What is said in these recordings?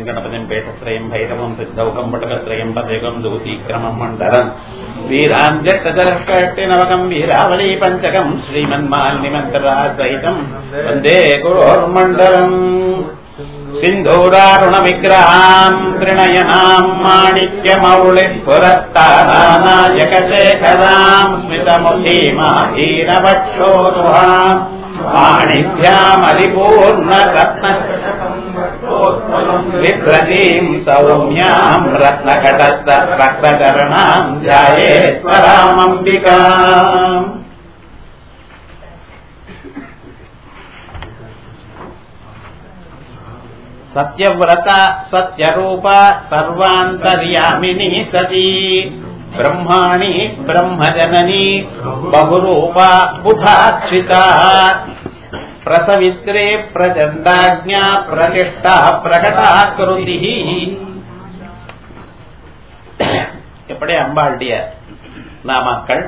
गणपतिम् गणपतिम् पेटत्रयम् भैरवम् सिद्धौकम् पटकत्रयम् पदेकम् दूतीक्रमम् मण्डलम् वीराञ्जट्टजलष्कट्टिनवकम् वीरावली पञ्चकम् श्रीमन्माल्निमन्त्ररासहितम् वन्दे गुरोर्मण्डलम् सिन्धूरारुणविग्रहाम् त्रिणयनाम् माणिक्यमौलिस्फुरत्तारानायकशेखराम् स्मितमुखीमाहीनवक्षोरुहाम् वाणिभ्यामधिपूर्णरत्न विभ्रतीम् सौम्याम् रत्नकटस्थ रक्तचरणाम् ध्यायेश्वरामम्बिकाम् सत्यव्रत सत्यरूप सर्वान्तर्यामिनी सती ब्रह्माणि ब्रह्मजननी बहुरूपा बुधाक्षिता प्रसवित्रे प्रचण्डाज्ञा प्रतिष्ठा பிரகடாக்கிருதி எப்படி அம்பாளுடைய நாமாக்கள்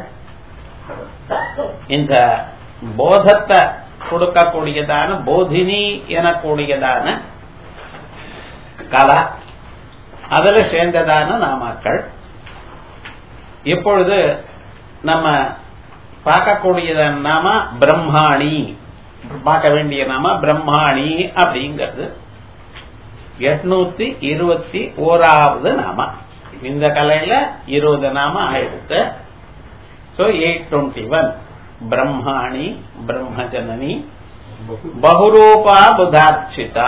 இந்த போதத்தை கொடுக்கக்கூடியதான போதினி எனக்கூடியதான கலா அதுல சேர்ந்ததான நாமாக்கள் இப்பொழுது நம்ம பார்க்கக்கூடியதான நாம பிரம்மாணி பார்க்க வேண்டிய நாம பிரம்மாணி அப்படிங்கிறது எட்நூத்தி இருபத்தி ஓராவது நாம இந்த கலையில இருபது நாம ஆயிடுத்து சோ எயிட் டுவெண்ட்டி ஒன் பிரம்மாணி பிரம்மஜனனி பகுரூபா புதாட்சிதா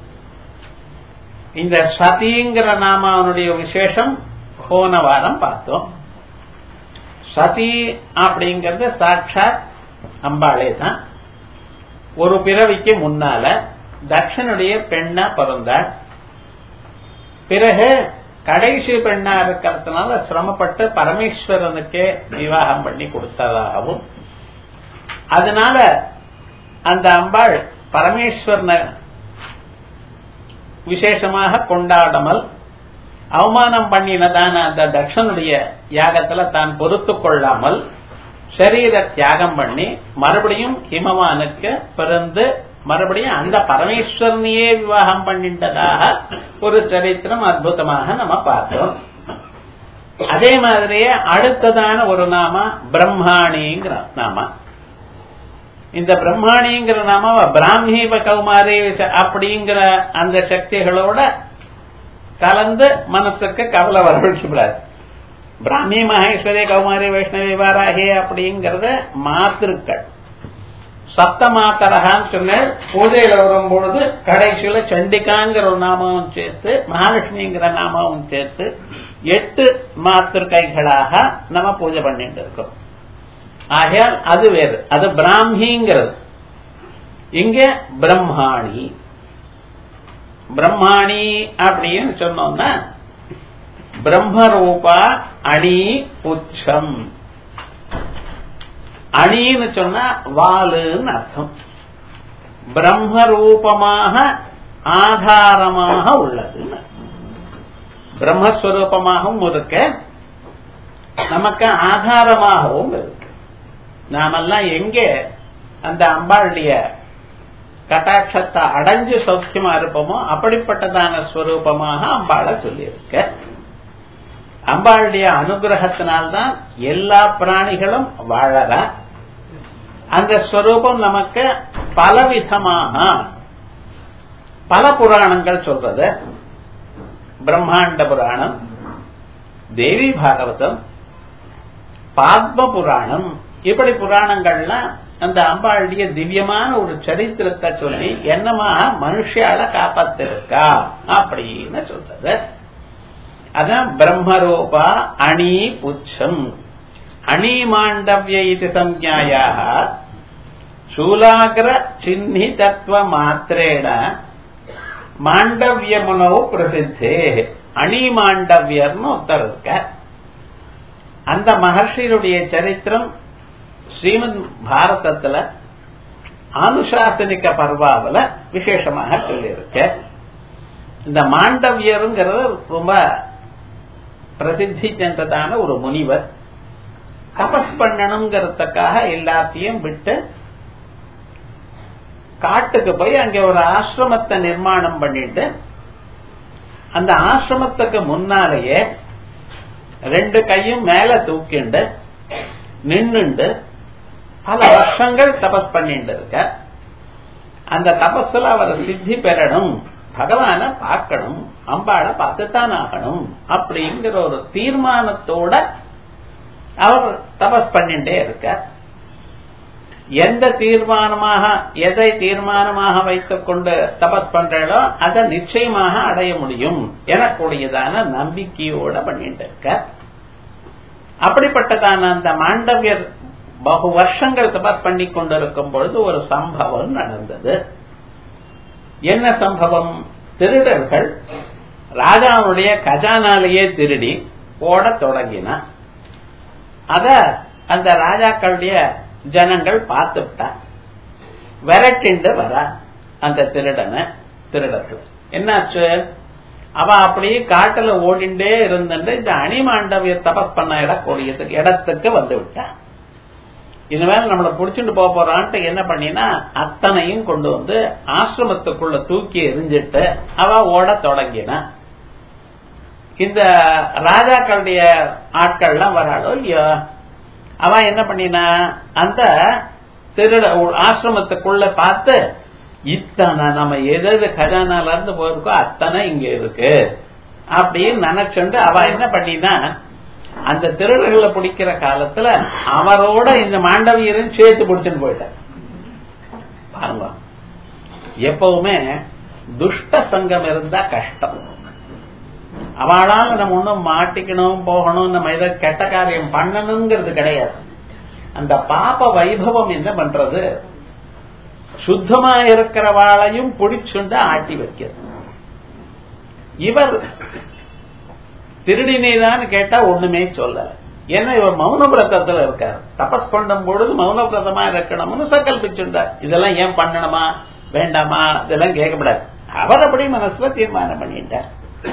இந்த சதிங்கிற நாம அவனுடைய விசேஷம் போன வாரம் பார்த்தோம் சதி அப்படிங்கறது சாட்சாத் அம்பாளே தான் ஒரு பிறவிக்கு முன்னால தட்சனுடைய பெண்ணா பிறந்தாள் பிறகு கடைசி பெண்ணா இருக்கிறதுனால சிரமப்பட்டு பரமேஸ்வரனுக்கே விவாகம் பண்ணி கொடுத்ததாகவும் அதனால அந்த அம்பாள் பரமேஸ்வரனை விசேஷமாக கொண்டாடாமல் அவமானம் பண்ணினதான அந்த தட்சனுடைய யாகத்துல தான் பொறுத்து கொள்ளாமல் சரீர தியாகம் பண்ணி மறுபடியும் ஹிமவானுக்கு பிறந்து மறுபடியும் அந்த பரமேஸ்வரனையே விவாகம் பண்ணிட்டதாக ஒரு சரித்திரம் அற்புதமாக நம்ம பார்த்தோம் அதே மாதிரியே அடுத்ததான ஒரு நாம பிரம்மாணிங்கிற நாம இந்த பிரம்மாணிங்கிற நாம பிராமீப கௌமாரி அப்படிங்கிற அந்த சக்திகளோட கலந்து மனசுக்கு கவலை வரவழைச்சுக்கூடாது பிராமி மகேஸ்வரி கௌமாரி வைஷ்ணவி வாராகி அப்படிங்கறத மாத்திருக்கள் சப்த மாத்தரகான்னு சொன்ன பூஜையில வரும் பொழுது கடைசியில சண்டிகாங்கிற ஒரு நாமாவும் சேர்த்து மகாலட்சுமிங்கிற நாமாவும் சேர்த்து எட்டு மாத்திருக்கைகளாக நம்ம பூஜை பண்ணிட்டு இருக்கோம் ஆகையால் அது வேறு அது பிராமிங்கிறது இங்க பிரம்மாணி பிரம்மாணி அப்படின்னு சொன்னோம்னா பிரம்மரூபா அணி புச்சம் அணின்னு சொன்னா வாலுன்னு அர்த்தம் பிரம்மரூபமாக ஆதாரமாக உள்ளது பிரம்மஸ்வரூபமாகவும் இருக்கு நமக்கு ஆதாரமாகவும் இருக்கு நாமெல்லாம் எங்கே அந்த அம்பாளுடைய கட்டாட்சத்தை அடைஞ்சு சௌக்கியமா இருப்போமோ அப்படிப்பட்டதான ஸ்வரூபமாக அம்பாளை சொல்லியிருக்க அம்பாளுடைய அனுகிரகத்தினால்தான் எல்லா பிராணிகளும் வாழற அந்த ஸ்வரூபம் நமக்கு பலவிதமாக பல புராணங்கள் சொல்றது பிரம்மாண்ட புராணம் தேவி பாகவதம் பாத்ம புராணம் இப்படி புராணங்கள்லாம் அந்த அம்பாளுடைய திவ்யமான ஒரு சரித்திரத்தை சொல்லி என்னமா மனுஷால காப்பாத்திருக்கா அப்படின்னு சொல்றது அதான் பிரம்மரூபா அணி புச்சம் அணி மாண்டவிய இது சஞ்ஞாயாக சூலாகிர சின்னிதத்துவ மாத்திரேன மாண்டவியமுனவு பிரசித்தே அணி மாண்டவியர்னு ஒருத்தர் இருக்க அந்த மகர்ஷியுடைய சரித்திரம் ஸ்ரீமத் பாரதத்துல அனுசாசனிக்க பர்வாவில் விசேஷமாக சொல்லியிருக்க இந்த மாண்டவியருங்கிறது ரொம்ப பிரசித்தி சென்றதான ஒரு முனிவர் தபஸ் பண்ணணுங்கிறதுக்காக எல்லாத்தையும் விட்டு காட்டுக்கு போய் அங்க ஒரு ஆசிரமத்தை நிர்மாணம் பண்ணிட்டு அந்த ஆசிரமத்துக்கு முன்னாலேயே ரெண்டு கையும் மேல தூக்கிண்டு நின்னுண்டு பல வருஷங்கள் தபஸ் பண்ணிட்டு இருக்க அந்த தபஸ்ல அவர் சித்தி பெறணும் பகவான பார்க்கணும் அம்பாளை பார்த்துத்தான் ஆகணும் அப்படிங்கிற ஒரு தீர்மானத்தோட அவர் தபஸ் பண்ணிட்டே இருக்க எந்த தீர்மானமாக எதை தீர்மானமாக வைத்துக் கொண்டு தபஸ் பண்றாளோ அதை நிச்சயமாக அடைய முடியும் எனக்கூடியதான நம்பிக்கையோட பண்ணிட்டு இருக்க அப்படிப்பட்டதான அந்த மாண்டவியர் பகு வருஷங்கள் தபஸ் பண்ணி கொண்டிருக்கும் பொழுது ஒரு சம்பவம் நடந்தது என்ன சம்பவம் திருடர்கள் ராஜாவுடைய கஜானாலேயே திருடி ஓட தொடங்கின அத அந்த ராஜாக்களுடைய ஜனங்கள் பார்த்துட்டா விரட்டிண்டு வர அந்த திருடனை திருடர்கள் என்னாச்சு அவ அப்படியே காட்டுல ஓடிண்டே இருந்துட்டு இந்த அணிமாண்டவிய தபஸ் பண்ண இடக்கூடியதுக்கு இடத்துக்கு வந்து விட்டான் இனிமேல் நம்மளை புடிச்சுட்டு போக போறான்ட்டு என்ன பண்ணினா அத்தனையும் கொண்டு வந்து ஆசிரமத்துக்குள்ள தூக்கி எரிஞ்சிட்டு அவ ஓட தொடங்கினா இந்த ராஜாக்களுடைய ஆட்கள்லாம் வராளோ இல்லையோ அவ என்ன பண்ணினா அந்த திருட ஆசிரமத்துக்குள்ள பார்த்து இத்தனை நம்ம எது எது கஜானால இருந்து போயிருக்கோ அத்தனை இங்க இருக்கு அப்படின்னு நினைச்சுண்டு அவ என்ன பண்ணினா அந்த திருடர்களை பிடிக்கிற காலத்துல அவரோட இந்த மாண்டவியரும் சேர்த்து பிடிச்சுன்னு போயிட்டார் பாருங்க எப்பவுமே துஷ்ட சங்கம் இருந்தா கஷ்டம் அவளால நம்ம ஒன்னும் மாட்டிக்கணும் போகணும் நம்ம இதை கெட்ட காரியம் பண்ணணுங்கிறது கிடையாது அந்த பாப்ப வைபவம் என்ன பண்றது சுத்தமா இருக்கிறவாளையும் பிடிச்சுண்டு ஆட்டி வைக்கிறது இவர் திருடினேதான் கேட்டா ஒண்ணுமே சொல்லல ஏன்னா இவர் மௌன விரதத்துல இருக்காரு தபஸ் பண்ணும் பொழுது மௌன விரதமா இருக்கணும்னு சங்கல்பிச்சுட்டார் இதெல்லாம் ஏன் பண்ணணுமா வேண்டாமா இதெல்லாம் கேட்கப்படாது அவர் அப்படி மனசுல தீர்மானம் பண்ணிட்டார்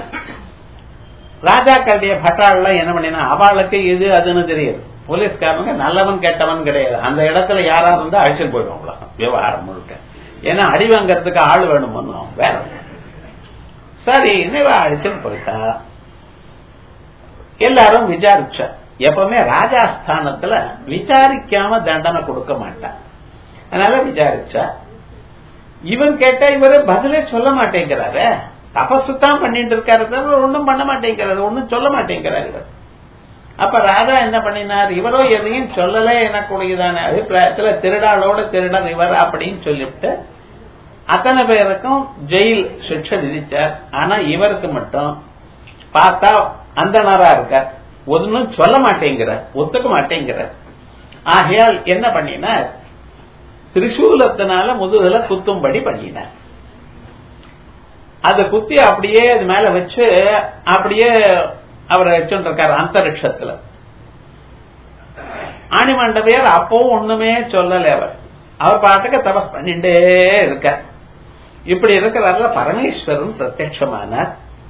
ராஜாக்களுடைய பட்டாள்லாம் என்ன பண்ணினா அவளுக்கு இது அதுன்னு தெரியுது போலீஸ்காரனுங்க நல்லவன் கெட்டவன் கிடையாது அந்த இடத்துல யாரா இருந்தா அழிச்சுட்டு போயிடுவாங்களா விவகாரம் முழுக்க ஏன்னா அடி வாங்கறதுக்கு ஆள் வேணுமோ வேற சரி இவ அழிச்சுட்டு போயிட்டா எல்லாரும் விசாரிச்சா எப்பவுமே ராஜாஸ்தானத்துல விசாரிக்காம தண்டனை கொடுக்க மாட்டான் அதனால விசாரிச்சா இவன் கேட்டா இவரு பதிலே சொல்ல மாட்டேங்கிறாரு தபசு தான் பண்ணிட்டு இருக்காரு தவிர ஒன்றும் பண்ண மாட்டேங்கிறாரு ஒன்னும் சொல்ல மாட்டேங்கிறாரு இவர் அப்ப ராஜா என்ன பண்ணினார் இவரோ எதையும் சொல்லல எனக்குரியதான அபிப்பிராயத்துல திருடாளோட திருடன் இவர் அப்படின்னு சொல்லிவிட்டு அத்தனை பேருக்கும் ஜெயில் சிக்ஷை விதிச்சார் ஆனா இவருக்கு மட்டும் பார்த்தா அந்தனரா இருக்கார் ஒன்னும் சொல்ல மாட்டேங்கிறார் ஒத்துக்க மாட்டேங்கிறார் ஆகையால் என்ன பண்ணினார் திரிசூலத்தினால முதுகுல குத்தும்படி பண்ணினார் அதை குத்தி அப்படியே அது மேல வச்சு அப்படியே அவரை வச்சுட்டு இருக்காரு அந்தரிக்ஷத்துல ஆணிமண்டவியர் அப்பவும் ஒண்ணுமே சொல்லல அவர் அவர் பாட்டுக்கு தபஸ் பண்ணிட்டே இருக்க இப்படி இருக்கிறார்ல பரமேஸ்வரன் பிரத்யட்சமானார்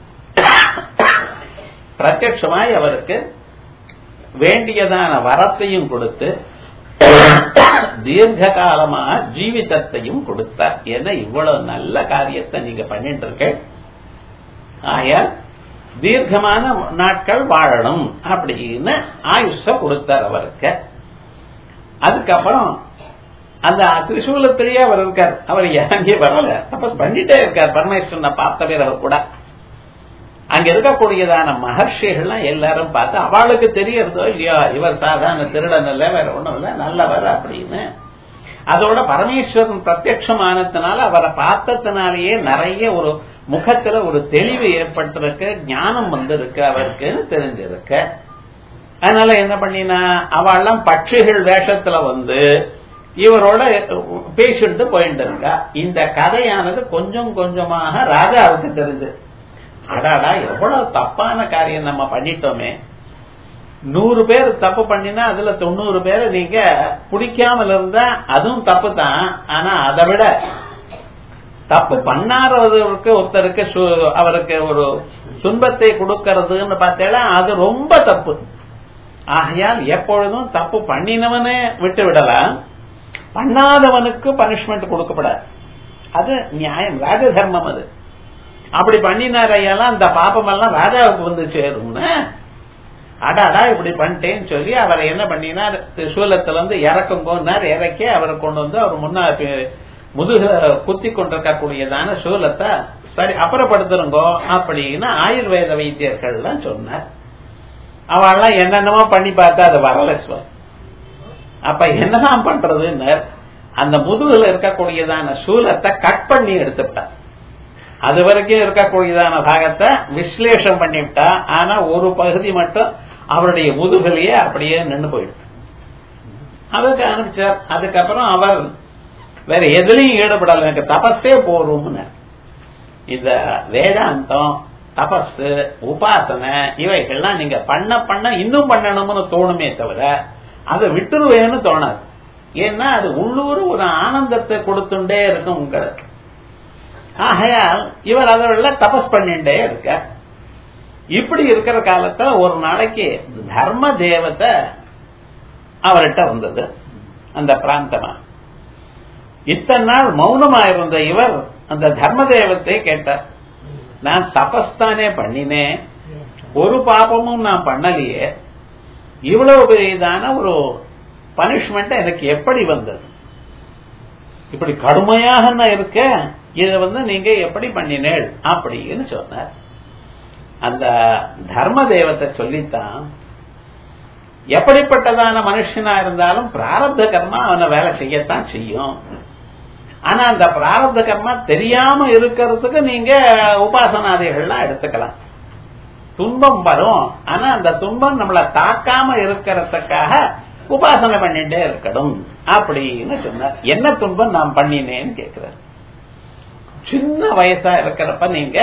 பிரத்யட்சமாய் அவருக்கு வேண்டியதான வரத்தையும் கொடுத்து தீர்க்க காலமா ஜீவிதத்தையும் கொடுத்தார் ஏன்னா இவ்வளவு நல்ல காரியத்தை நீங்க பண்ணிட்டு இருக்க ஆயால் தீர்க்கமான நாட்கள் வாழணும் அப்படின்னு ஆயுஷ கொடுத்தார் அவருக்கு அதுக்கப்புறம் அந்த திரிசூலத்திலேயே அவர் இருக்கார் அவர் இறங்கி வரல தபஸ் பண்ணிட்டே இருக்கார் பரமேஸ்வரனை பார்த்த பிறகு கூட அங்க இருக்கக்கூடியதான மகர்ஷிகள்லாம் எல்லாரும் பார்த்து அவளுக்கு தெரியறதோ இல்லையோ இவர் சாதாரண திருடன் இல்ல வேற ஒண்ணும் இல்ல நல்லவர் அப்படின்னு அதோட பரமேஸ்வரன் பிரத்யட்சமானதுனால அவரை பார்த்ததுனாலேயே நிறைய ஒரு முகத்துல ஒரு தெளிவு ஏற்பட்டிருக்கு ஞானம் வந்திருக்கு அவருக்குன்னு தெரிஞ்சிருக்கு அதனால என்ன பண்ணினா அவெல்லாம் பட்சிகள் வேஷத்துல வந்து இவரோட பேசிட்டு போயிட்டு இருக்கா இந்த கதையானது கொஞ்சம் கொஞ்சமாக ராஜாவுக்கு தெரிஞ்சு அடாடா எவ்வளவு தப்பான காரியம் நம்ம பண்ணிட்டோமே நூறு பேர் தப்பு பண்ணினா அதுல தொண்ணூறு பேரை நீங்க பிடிக்காமல் இருந்தா அதுவும் தப்பு தான் ஆனா அதை விட தப்பு பண்ணாதவருக்கு ஒருத்தருக்கு அவருக்கு ஒரு துன்பத்தை கொடுக்கறதுன்னு பார்த்தேன்னா அது ரொம்ப தப்பு ஆகையால் எப்பொழுதும் தப்பு பண்ணினவனே விட்டு விடலாம் பண்ணாதவனுக்கு பனிஷ்மெண்ட் கொடுக்கப்படாது அது நியாயம் ராஜதர்மம் அது அப்படி பண்ணினாரையெல்லாம் அந்த பாப்பம் எல்லாம் ராஜாவுக்கு வந்து சேரும்னு அடாடா இப்படி பண்ணிட்டேன்னு சொல்லி அவரை என்ன பண்ணினார் சூலத்துல இருந்து இறக்கும் போனார் இறக்கி அவரை கொண்டு வந்து அவர் முன்னா முதுக குத்தி கொண்டிருக்கக்கூடியதான சூலத்தை சரி அப்புறப்படுத்துருங்கோ அப்படின்னு ஆயுர்வேத வைத்தியர்கள்லாம் சொன்னார் அவெல்லாம் என்னென்னமோ பண்ணி பார்த்தா அது வரல சுவாமி அப்ப என்னதான் பண்றதுன்னு அந்த முதுகுல இருக்கக்கூடியதான சூலத்தை கட் பண்ணி எடுத்துட்டார் அது வரைக்கும் இருக்கக்கூடியதான பாகத்தை விஸ்லேஷம் பண்ணிவிட்டா ஆனா ஒரு பகுதி மட்டும் அவருடைய முதுகலையே அப்படியே நின்று போயிடுது அதுக்கு அனுப்பிச்சார் அதுக்கப்புறம் அவர் வேற எதுலையும் ஈடுபடல எனக்கு தபஸே போறோம்னு இந்த வேதாந்தம் தபஸ் உபாசனை இவைகள்லாம் நீங்க பண்ண பண்ண இன்னும் பண்ணணும்னு தோணுமே தவிர அதை விட்டுருவேன்னு தோணாது ஏன்னா அது உள்ளூர் ஒரு ஆனந்தத்தை கொடுத்துட்டே இருக்கும் உங்களுக்கு ஆகையால் இவர் அதோட தபஸ் பண்ணிட்டே இருக்க இப்படி இருக்கிற காலத்துல ஒரு நாளைக்கு தர்ம தேவத்தை அவர்கிட்ட வந்தது அந்த பிராந்தமா இத்தனை நாள் மௌனமா இருந்த இவர் அந்த தர்ம தேவத்தை கேட்டார் நான் தபஸ்தானே பண்ணினேன் ஒரு பாபமும் நான் பண்ணலையே இவ்வளவு பெரியதான ஒரு பனிஷ்மெண்ட் எனக்கு எப்படி வந்தது இப்படி கடுமையாக நான் இருக்க இதை வந்து நீங்க எப்படி பண்ணினேள் அப்படின்னு சொன்னார் அந்த தர்ம தேவத்தை சொல்லித்தான் எப்படிப்பட்டதான மனுஷனா இருந்தாலும் பிராரப்த கர்மா அவனை வேலை செய்யத்தான் செய்யும் ஆனா அந்த பிராரப்த கர்மா தெரியாம இருக்கிறதுக்கு நீங்க உபாசனாதிகள்லாம் எடுத்துக்கலாம் துன்பம் வரும் ஆனா அந்த துன்பம் நம்மளை தாக்காம இருக்கிறதுக்காக உபாசனை பண்ணிட்டே இருக்கணும் அப்படின்னு சொன்னார் என்ன துன்பம் நான் பண்ணினேன்னு கேட்கிறார் சின்ன வயசா இருக்கிறப்ப நீங்க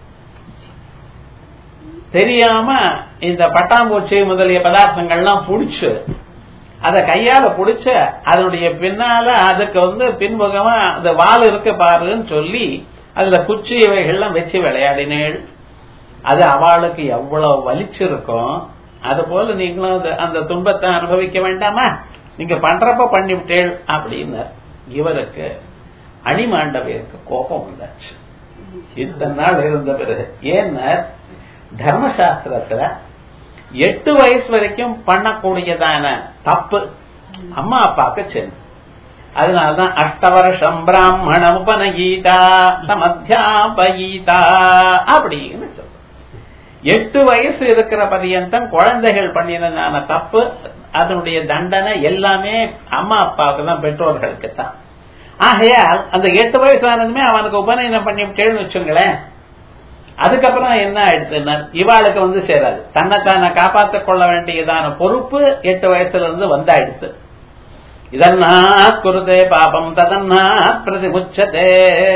தெரியாம இந்த பட்டாம்பூச்சி முதலிய பதார்த்தங்கள்லாம் புடிச்சு அத கையால புடிச்ச அதனுடைய பின்னால அதுக்கு வந்து பின்புகமா அந்த வால் இருக்க பாருன்னு சொல்லி அதுல குச்சி இவைகள்லாம் வச்சு விளையாடினேள் அது அவளுக்கு எவ்வளவு வலிச்சிருக்கும் அது போல நீங்களும் அந்த துன்பத்தை அனுபவிக்க வேண்டாமா நீங்க பண்றப்ப பண்ணிவிட்டேள் அப்படின்னு இவருக்கு அணிமாண்டவையருக்கு கோபம் வந்தாச்சு இத்தனை நாள் இருந்த பிறகு ஏன்னா தர்மசாஸ்திரத்துல எட்டு வயசு வரைக்கும் பண்ணக்கூடியதான தப்பு அம்மா அப்பாக்கு சென்று அதனாலதான் அஷ்ட வருஷம் பிராமண உபநகீதா சமத்தியாபகீதா அப்படின்னு சொல்றோம் எட்டு வயசு இருக்கிற பரியந்தம் குழந்தைகள் பண்ணினதான தப்பு அதனுடைய தண்டனை எல்லாமே அம்மா அப்பாவுக்கு தான் பெற்றோர்களுக்கு தான் ஆகையால் அந்த எட்டு வயசு ஆனதுமே அவனுக்கு உபநயனம் பண்ணிவிட்டேன்னு வச்சுங்களேன் அதுக்கப்புறம் என்ன ஆயிடுச்சுன்னா இவாளுக்கு வந்து சேராது தன்னைத்தான காப்பாற்றிக் கொள்ள வேண்டியதான பொறுப்பு எட்டு வயசுல இருந்து வந்தாயிடுச்சு இதன்னாத் குருதே பாபம் ததன்னாத் பிரதிமுச்சதே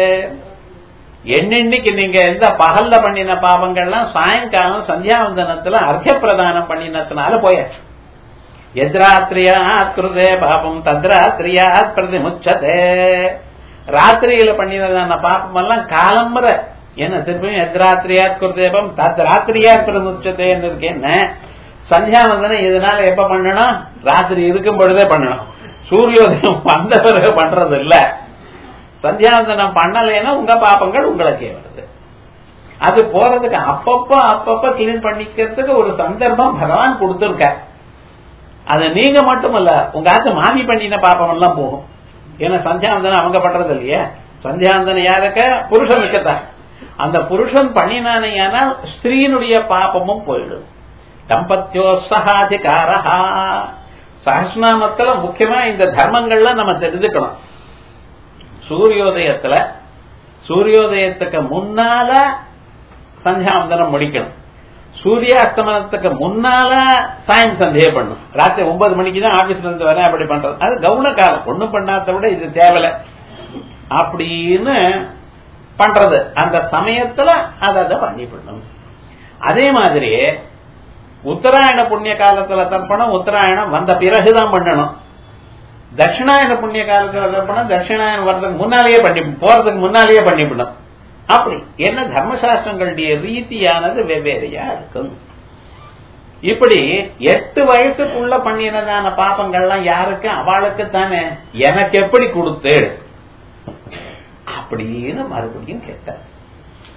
என்னென்னைக்கு நீங்க எந்த பகல்ல பண்ணின பாவங்கள்லாம் சாயங்காலம் சந்தியாவந்தனத்துல அர்த்த பிரதானம் பண்ணினதுனால போயாச்சு எத்ராத்திரியாத் குருதே பாபம் தத்ராத்திரியாத் பிரதிமுச்சதே ராத்திரியில பண்ணினதான பாப்பம் எல்லாம் காலம்புற என்ன திருப்பியும் எத்ராத்திரியாத் குருதேபம் தத் ராத்திரியாத் பிரதிமுச்சதேன்னு இருக்கு என்ன சந்தியாவந்தனம் இதனால எப்ப பண்ணணும் ராத்திரி இருக்கும் பொழுதே பண்ணணும் சூரியோதயம் வந்த பிறகு பண்றது இல்ல சந்தியாவந்தனம் பண்ணலைன்னா உங்க பாப்பங்கள் உங்களுக்கே வருது அது போறதுக்கு அப்பப்போ அப்பப்ப கிளீன் பண்ணிக்கிறதுக்கு ஒரு சந்தர்ப்பம் பகவான் கொடுத்திருக்க அது நீங்க மட்டுமல்ல உங்க ஆத்து மாமி பண்ணின பாப்பம் எல்லாம் போகும் ஏன்னா சந்தியாவந்தனம் அவங்க பண்றது இல்லையே சந்தியாவந்தனம் யாருக்க புருஷனுக்குத்தான் அந்த புருஷன் பண்ணினானையானால் ஸ்திரீனுடைய பாப்பமும் போயிடும் தம்பத்தியோ சகாதிகாரஹா சஹஸ்நாமத்துல முக்கியமா இந்த தர்மங்கள்லாம் நம்ம தெரிஞ்சுக்கணும் சூரியோதயத்துல சூரியோதயத்துக்கு முன்னால சந்தியாவந்தனம் முடிக்கணும் சூரியாஸ்தமனத்துக்கு முன்னால சாயம் சந்தேகம் பண்ணும் ராத்திரி ஒன்பது மணிக்கு தான் ஆபீஸ்ல இருந்து வரேன் அப்படி பண்றது அது கவுன காலம் ஒண்ணும் பண்ணாத விட இது தேவலை அப்படின்னு பண்றது அந்த சமயத்துல அதை அதை பண்ணி பண்ணும் அதே மாதிரி உத்தராயண புண்ணிய காலத்துல தர்ப்பணம் உத்தராயணம் வந்த பிறகுதான் பண்ணணும் தட்சிணாயன புண்ணிய காலத்துல தர்ப்பணம் தட்சிணாயனம் வர்றதுக்கு முன்னாலேயே பண்ணி போறதுக்கு முன்னாலேயே பண்ணிவிடணும் அப்படி என்ன தர்மசாஸ்திரங்களுடைய ரீதியானது வெவ்வேறையா இருக்கும் இப்படி எட்டு வயசுக்குள்ள பண்ணினதான பாப்பங்கள்லாம் யாருக்கு அவளுக்கு தானே எனக்கு எப்படி கொடுத்து அப்படின்னு மறுபடியும் கேட்டார்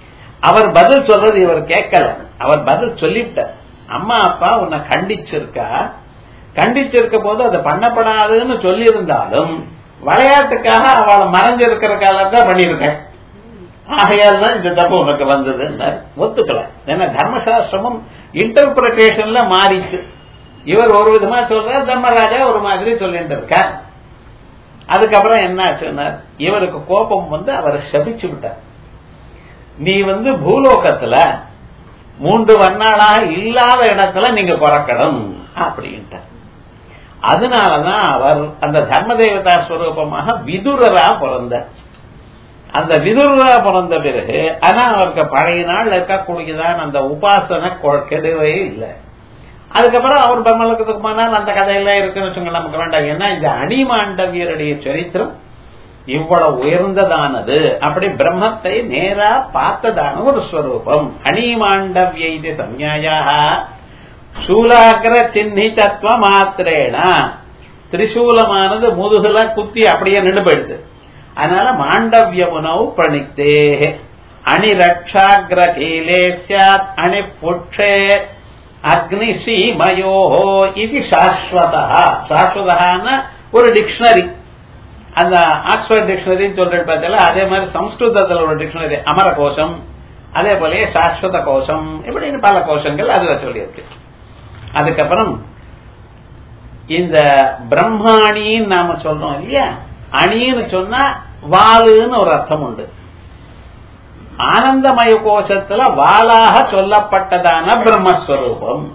அவர் பதில் சொல்றது இவர் கேட்கல அவர் பதில் சொல்லிவிட்டார் அம்மா அப்பா உன்னை கண்டிச்சிருக்கா கண்டிச்சிருக்க போது அது பண்ணப்படாதுன்னு சொல்லி இருந்தாலும் விளையாட்டுக்காக அவளை மறைஞ்சிருக்கிற காலத்தான் பண்ணிருக்கேன் ஆகையால் தான் இந்த தப்பு உனக்கு வந்தது ஒத்துக்கல ஏன்னா தர்மசாஸ்திரமும் இன்டர்பிரேஷன்ல மாறிச்சு இவர் ஒரு விதமா சொல்றார் தர்மராஜா ஒரு மாதிரி சொல்லிட்டு இருக்கார் அதுக்கப்புறம் என்ன ஆச்சுன்னார் இவருக்கு கோபம் வந்து அவரை சபிச்சு விட்டார் நீ வந்து பூலோகத்துல மூன்று வண்ணாளாக இல்லாத இடத்துல நீங்க பிறக்கணும் அப்படின்ட்டு அதனாலதான் அவர் அந்த தர்ம தேவதா ஸ்வரூபமாக விதுரரா பிறந்தார் அந்த விதுரரா பிறந்த பிறகு ஆனா அவருக்கு பழைய நாள் இருக்கக்கூடியதான் அந்த உபாசனை கெடுவே இல்லை அதுக்கப்புறம் அவர் பிரம்மலோகத்துக்கு போனால் அந்த கதையெல்லாம் இருக்குன்னு வச்சுங்க நமக்கு வேண்டாம் ஏன்னா இந்த அணிமாண்டவியருடைய சரித்திரம் இவ்வளவு உயர்ந்ததானது அப்படி பிரம்மத்தை நேரா பார்த்ததான ஒரு ஸ்வரூபம் அணிமாண்டவிய சம்யாயாக சூலாகிர சின்னி தத்துவ மாத்திரேன திரிசூலமானது முதுகுல குத்தி அப்படியே நின்று போயிடுது அதனால மாண்டவிய உணவு பிரணித்தே அணி ரக்ஷாகிர கீலே சாத் அணி புட்சே அக்னிசீமயோ இது சாஸ்வதா சாஸ்வதான ஒரு டிக்ஷனரி அந்த ஆக்ஸ்போர்ட் டிக்ஷனரின்னு சொல்றேன் பார்த்தீங்களா அதே மாதிரி சம்ஸ்கிருதத்தில் ஒரு டிக்ஷனரி அமர கோஷம் அதே போல சாஸ்வத கோஷம் இப்படின்னு பல கோஷங்கள் அதுல சொல்லியிருக்கு அதுக்கப்புறம் இந்த பிரம்மாணின்னு நாம சொல்றோம் இல்லையா அணின்னு சொன்னா வாளுன்னு ஒரு அர்த்தம் உண்டு ஆனந்தமய கோஷத்துல வாளாக சொல்லப்பட்டதான பிரம்மஸ்வரூபம்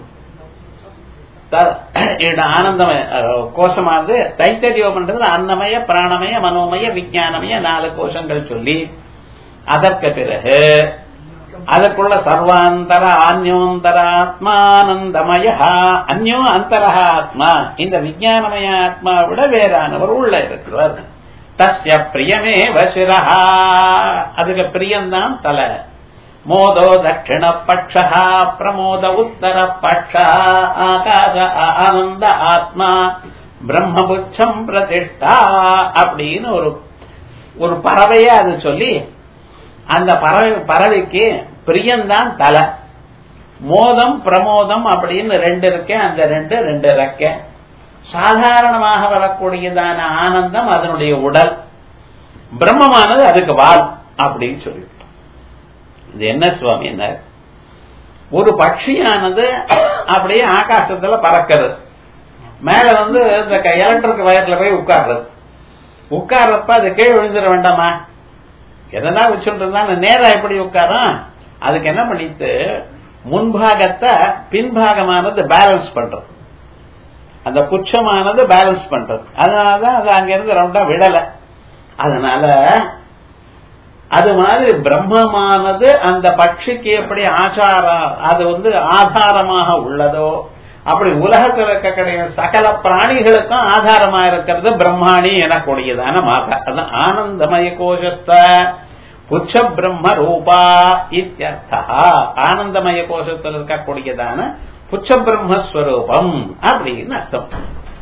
ஆனந்தமய கோஷமானது தைத்தரியம் பண்றதுல அன்னமய பிராணமய மனோமய விஜயானமய நாலு கோஷங்கள் சொல்லி அதற்கு பிறகு அதற்குள்ள சர்வாந்தர ஆன்யோந்தர ஆத்மானந்தமய அந்யோ அந்தர ஆத்மா இந்த விஜயானமய ஆத்மா விட வேறானவர் உள்ள இருக்கிறார் தஸ்ய பிரியமே வசிரஹா அதுக்கு பிரியம்தான் தலை மோதோ தட்சிண பட்சா பிரமோத உத்தர பட்சா ஆகாச ஆனந்த ஆத்மா பிரம்மபுச்சம் பிரதிஷ்டா அப்படின்னு ஒரு ஒரு பறவையா அது சொல்லி அந்த பறவை பறவைக்கு பிரியம்தான் தலை மோதம் பிரமோதம் அப்படின்னு ரெண்டு இருக்கேன் அந்த ரெண்டு ரெண்டு ரெக்க சாதாரணமாக வரக்கூடியதான ஆனந்தம் அதனுடைய உடல் பிரம்மமானது அதுக்கு வால் அப்படின்னு சொல்லிவிட்டோம் இது என்ன சுவாமி என்ன ஒரு பட்சியானது அப்படியே ஆகாசத்துல பறக்கிறது மேல வந்து இந்த எலக்ட்ரிக் வயர்ல போய் உட்கார்றது உட்கார்றப்ப அது கீழே விழுந்துட வேண்டாமா எதனா வச்சுட்டு இருந்தா நேரா எப்படி உட்காரும் அதுக்கு என்ன பண்ணிட்டு முன்பாகத்தை பின்பாகமானது பேலன்ஸ் பண்றது அந்த புச்சமானது பேலன்ஸ் பண்றது அதனாலதான் அது அங்கிருந்து ரவுண்டா விடல அதனால அது மாதிரி பிரம்மமானது அந்த பட்சிக்கு எப்படி ஆச்சாரம் அது வந்து ஆதாரமாக உள்ளதோ அப்படி உலகத்தில் இருக்கக்கூடிய சகல பிராணிகளுக்கும் ஆதாரமா இருக்கிறது பிரம்மாணி எனக்கூடியதான மாதா அது ஆனந்தமய கோஷஸ்த புச்ச பிரம்ம ரூபா இத்தியர்த்தா ஆனந்தமய கோஷத்தில் இருக்கக்கூடியதான புச்ச பிரம்மஸ்வரூபம் அப்படின்னு அர்த்தம்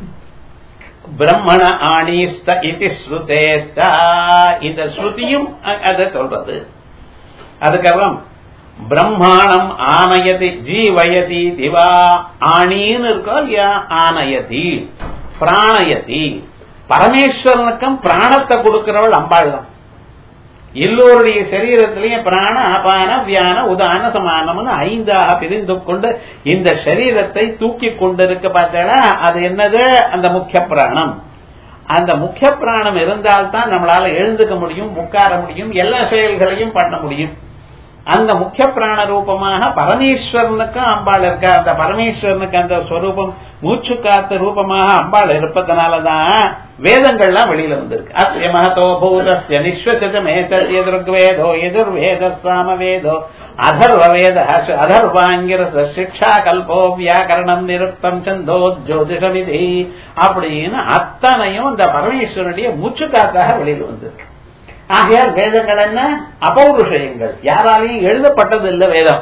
பிரம்மண ஆணீஸ்த இது ஸ்ருதேத்தா இந்த ஸ்ருதியும் அதை சொல்றது அதுக்கப்புறம் பிரம்மாணம் ஆனயதி ஜீவயதி திவா ஆணின்னு இருக்கோ இல்லையா ஆனயதி பிராணயதி பரமேஸ்வரனுக்கும் பிராணத்தை கொடுக்கிறவள் அம்பாள் தான் எல்லோருடைய சரீரத்திலையும் பிராண அபான வியான உதான சமானம்னு ஐந்தாக பிரிந்து கொண்டு இந்த சரீரத்தை தூக்கி கொண்டிருக்க பார்த்தா அது என்னது அந்த முக்கிய பிராணம் அந்த முக்கிய பிராணம் இருந்தால்தான் நம்மளால எழுந்துக்க முடியும் உட்கார முடியும் எல்லா செயல்களையும் பண்ண முடியும் அந்த முக்கிய பிராண ரூபமாக பரமேஸ்வரனுக்கும் அம்பாள் இருக்கா அந்த பரமேஸ்வரனுக்கு அந்த ஸ்வரூபம் மூச்சு காத்து ரூபமாக அம்பாள் இருப்பதனாலதான் வேதங்கள்லாம் வெளியில வந்திருக்கு அஸ்ய மகதோ பூதஸ்ய நிஸ்வசதமேதோ எதிர்வேத சாம வேதோ அதர்வ வேத அதர்வாங்கிரச சிக்ஷா கல்போ வியாக்கரணம் நிருப்தம் சந்தோ ஜோதிஷமிதி அப்படின்னு அத்தனையும் இந்த பரமேஸ்வரனுடைய மூச்சு காத்தாக வெளியில வந்திருக்கு ஆகையால் வேதங்கள் என்ன அபௌருஷயங்கள் யாராலையும் எழுதப்பட்டது இல்லை வேதம்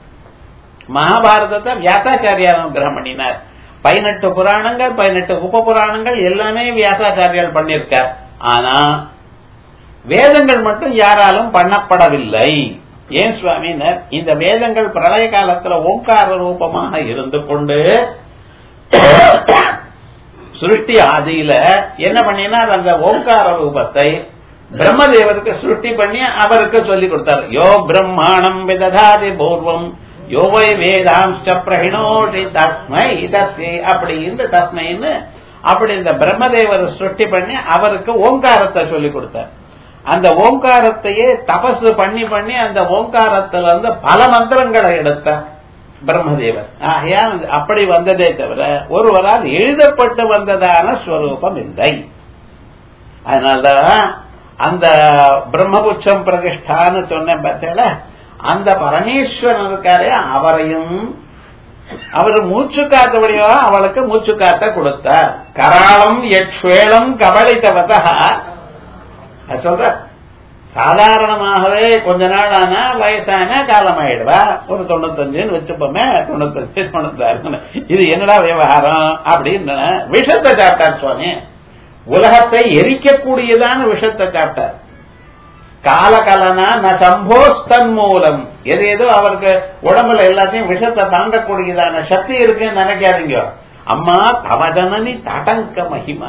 மகாபாரதத்தை வியாசாச்சாரியார் கிரகம் பண்ணினார் பதினெட்டு புராணங்கள் பதினெட்டு உப புராணங்கள் எல்லாமே வியாசாச்சாரியால் பண்ணிருக்கார் ஆனா வேதங்கள் மட்டும் யாராலும் பண்ணப்படவில்லை ஏன் சுவாமினர் இந்த வேதங்கள் பிரளய காலத்துல ஓங்கார ரூபமாக இருந்து கொண்டு சிருஷ்டி ஆதியில என்ன பண்ணினார் அந்த ஓங்கார ரூபத்தை பிரம்மதேவருக்கு சிருஷ்டி பண்ணி அவருக்கு சொல்லி கொடுத்தார் யோ பிரம்மாணம் விததாதி பூர்வம் யோவை வேதாம்ச பிரகிணோடி தஸ்மை தஸ்மை அப்படி இந்த தஸ்மைன்னு அப்படி இந்த பிரம்மதேவர் சிருஷ்டி பண்ணி அவருக்கு ஓங்காரத்தை சொல்லி கொடுத்தார் அந்த ஓங்காரத்தையே தபசு பண்ணி பண்ணி அந்த ஓங்காரத்துல இருந்து பல மந்திரங்களை எடுத்தார் பிரம்மதேவர் ஆகையால் அப்படி வந்ததே தவிர ஒருவரால் எழுதப்பட்டு வந்ததான ஸ்வரூபம் இல்லை அதனாலதான் அந்த பிரம்மபுச்சம் பிரதிஷ்டான்னு சொன்னேன் பார்த்தேல அந்த பரமேஸ்வரன் இருக்காரே அவரையும் அவர் மூச்சு காத்தபடியோ அவளுக்கு மூச்சு காத்த கொடுத்தார் கராளம் யக்ஷ்வேளம் கபலித்தவதா சொல்ற சாதாரணமாகவே கொஞ்ச நாள் ஆனா வயசான காலமாயிடுவா ஒரு தொண்ணூத்தஞ்சுன்னு வச்சுப்போமே தொண்ணூத்தஞ்சு தொண்ணூத்தாறு இது என்னடா விவகாரம் அப்படின்னு விஷத்தை சாப்பிட்டார் சுவாமி உலகத்தை எரிக்கக்கூடியதான விஷத்தை சாப்பிட்டார் காலகலனா ந சம்போஸ்தன் மூலம் எது ஏதோ அவருக்கு உடம்புல எல்லாத்தையும் விஷத்தை தாண்டக்கூடியதான சக்தி இருக்குன்னு நினைக்காதீங்க அம்மா தவஜனனி தடங்க மகிமா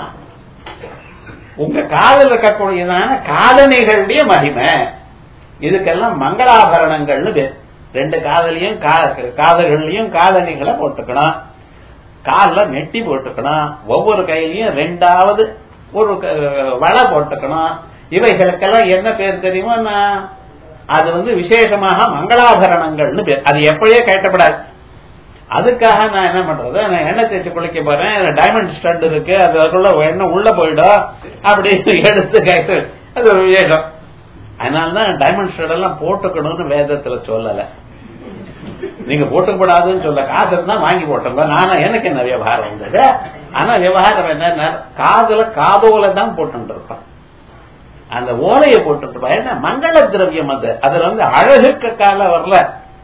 உங்க காதல் இருக்கக்கூடியதான காதணிகளுடைய மகிமை இதுக்கெல்லாம் மங்களாபரணங்கள்னு பேர் ரெண்டு காதலையும் காதல்கள்லயும் காதணிகளை போட்டுக்கணும் காலில் நெட்டி போட்டுக்கணும் ஒவ்வொரு கையிலையும் ரெண்டாவது ஒரு வளை போட்டுக்கணும் இவைகளுக்கெல்லாம் என்ன பேர் தெரியுமா அது வந்து விசேஷமாக மங்களாபரணங்கள்னு பேர் அது எப்படியே கேட்டப்படாது அதுக்காக நான் என்ன பண்றது நான் எண்ணெய் தேய்ச்சி குளிக்க போறேன் டைமண்ட் ஸ்டட் இருக்கு அதுக்குள்ள எண்ணெய் உள்ள போயிடும் அப்படின்னு எடுத்து கேட்டு அது ஒரு விசேஷம் அதனாலதான் டைமண்ட் ஸ்டட் எல்லாம் போட்டுக்கணும்னு வேதத்துல சொல்லல நீங்க போட்டுக்கூடாதுன்னு சொல்ல காசு இருந்தா வாங்கி போட்டுங்க நானும் எனக்கு என்ன விவகாரம் இருந்தது ஆனா விவகாரம் என்ன காதுல காதோல தான் போட்டு இருப்பான் அந்த ஓலையை போட்டு என்ன மங்கள திரவியம் அது அதுல வந்து அழகுக்கு கால வரல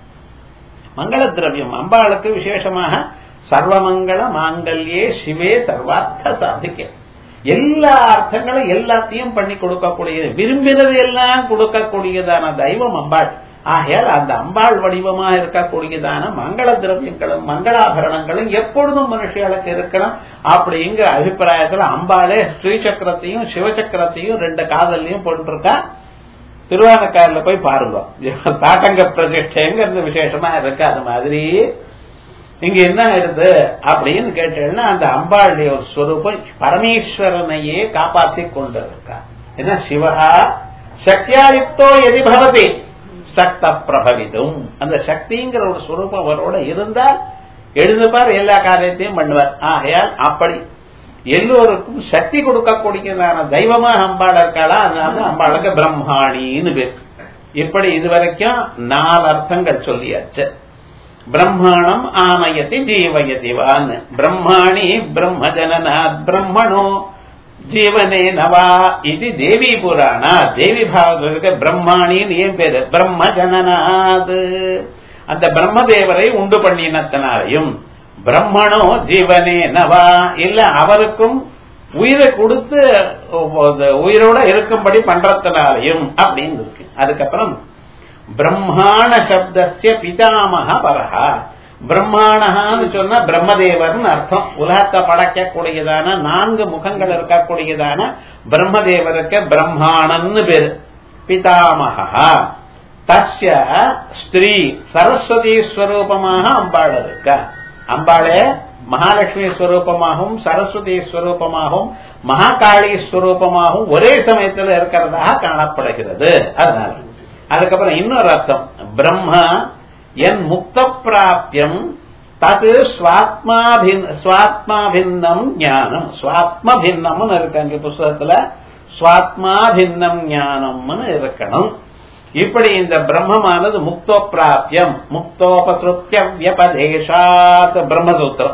மங்கள திரவியம் அம்பாளுக்கு விசேஷமாக சர்வமங்கள மாங்கல்யே சிவே சர்வார்த்த சாதிக்க எல்லா அர்த்தங்களும் எல்லாத்தையும் பண்ணி கொடுக்கக்கூடியது விரும்பினது எல்லாம் கொடுக்கக்கூடியதான தெய்வம் அம்பாள் ஆகையால் அந்த அம்பாள் வடிவமா இருக்கக்கூடியதான மங்கள திரவியங்களும் மங்களாபரணங்களும் எப்பொழுதும் மனுஷிகளுக்கு இருக்கணும் அப்படிங்கிற அபிப்பிராயத்துல அம்பாளே ஸ்ரீசக்கரத்தையும் சிவசக்கரத்தையும் ரெண்டு காதல்லையும் போட்டுருக்கா திருவானக்காரில போய் பாருங்க தாட்டங்க பிரதிஷ்டைங்கிறது விசேஷமா இருக்கு அது மாதிரி இங்க என்ன இருக்கு அப்படின்னு கேட்டேன்னா அந்த அம்பாளுடைய ஒரு ஸ்வரூபம் பரமேஸ்வரனையே காப்பாத்தி கொண்டு இருக்கா என்ன சிவஹா சக்தியாயுக்தோ எதி பவதி சக்த பிரபவிதும் அந்த சக்திங்கிற ஒரு சுரூபம் அவரோட இருந்தால் எழுதுபார் எல்லா காரியத்தையும் பண்ணுவார் ஆகையால் அப்படி எல்லோருக்கும் சக்தி கொடுக்கக்கூடியதான தெய்வமா அம்பாள் இருக்காளா அதனால அம்பாளுக்கு பிரம்மாணின்னு பேர் இப்படி இதுவரைக்கும் நாலு அர்த்தங்கள் சொல்லியாச்சு பிரம்மாணம் ஆமயதி ஜீவயதிவான் பிரம்மாணி பிரம்ம ஜனநாத் பிரம்மணோ ஜீவனே நவா இது தேவி புராணா தேவி பாகவதற்கு பிரம்மாணின்னு ஏன் பேரு பிரம்ம ஜனநாத் அந்த பிரம்மதேவரை உண்டு பண்ணினத்தினாலையும் பிரம்மணோ ஜீவனே நவா இல்ல அவருக்கும் உயிரை கொடுத்து உயிரோட இருக்கும்படி பண்றதுனாலையும் அப்படின்னு இருக்கு அதுக்கப்புறம் பிரம்மாண சப்தசிய பிதாமக பரஹா பிரம்மாணகான்னு சொன்னா பிரம்மதேவர்னு அர்த்தம் உலகத்தை படைக்கக்கூடியதான நான்கு முகங்கள் இருக்கக்கூடியதான பிரம்மதேவருக்கு பிரம்மாணன்னு பேரு பிதாமகா தஸ்ய ஸ்திரீ சரஸ்வதி ஸ்வரூபமாக அம்பாள் இருக்க அம்பாளே மகாலட்சுமி ஸ்வரூபமாகவும் சரஸ்வதி ஸ்வரூபமாகவும் மகாகாளி ஸ்வரூபமாகவும் ஒரே சமயத்தில் இருக்கிறதாக காணப்படுகிறது அதனால அதுக்கப்புறம் இன்னொரு அர்த்தம் பிரம்மா என் முக்த பிராபியம் தது சுவாத்மாபின்னம் ஞானம் சுவாத்ம பின்னம்னு இருக்கு அங்க புஸ்தகத்துல சுவாத்மா பின்னம் ஞானம்னு இருக்கணும் இப்படி இந்த பிரம்மமானது முக்தோ பிராபியம் முக்தோபசுத்திய வியபதேசாத் பிரம்மசூத்திரம்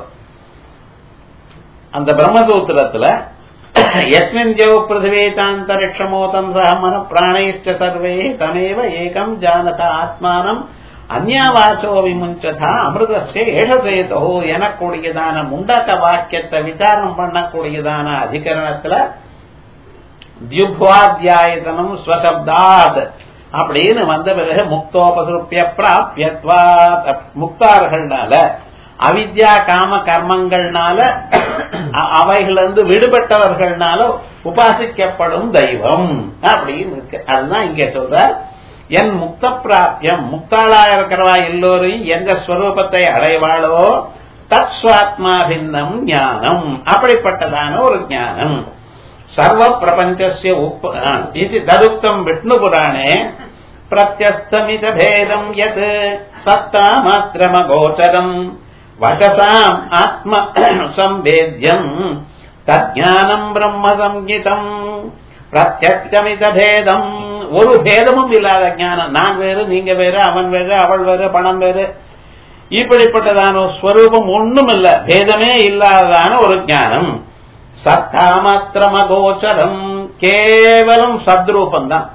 அந்த பிரம்மசூத்திரத்துல எஸ்மின் ஜவ் பிருத்திவேதாந்தரிக்ஷமோதம் சக மன பிராணைஷ்ட சர்வே தமேவ ஏகம் ஜானத ஆத்மானம் அந்யாவாசோ விமுஞ்சதா அமிர்தசே ஏஷசேதோ எனக்கூடியதான முண்டக்க வாக்கியத்தை விசாரணம் பண்ணக்கூடியதான அதிகரணத்துல தியுப்வாத்தியாயத்தனம் ஸ்வசப்தாத் அப்படின்னு வந்த பிறகு முக்தோபசுப்பிய பிராபியத்வாத் முக்தார்கள்னால அவித்யா காம கர்மங்கள்னால அ- அவைகளிலிருந்து விடுபட்டவர்கள்னால உபாசிக்கப்படும் தெய்வம் அப்படின்னு இருக்கு அதுதான் இங்க சொல்ற என் முக்த பிராப்தியம் முக்தாளா இருக்கிறவா எல்லோரையும் எந்த ஸ்வரூபத்தை அடைவாளோ தத் சுவாத்மா பின்னம் ஞானம் அப்படிப்பட்டதான ஒரு ஞானம் சர்வ பிரபஞ்சஸ்ய உப் ஆ, இது ததுக்தம் விஷ்ணு புராணே பிரத்யஸ்தமித பேதம் யத் சத்தா மாத்திரமகோச்சரம் வசசாம் ஆத்ம சம்பேத்யம் தஜானம் பிரம்ம சங்கீதம் பிரத்யமித பேதம் ஒரு பேதமும் இல்லாத ஞானம் நான் வேறு நீங்க வேறு அவன் வேறு அவள் வேறு பணம் வேறு இப்படிப்பட்டதான ஒரு ஸ்வரூபம் ஒண்ணும் இல்ல பேதமே இல்லாததான ஒரு ஞானம் சத்தாமாத்திரமகோச்சரம் கேவலம் சத்ரூபம் தான்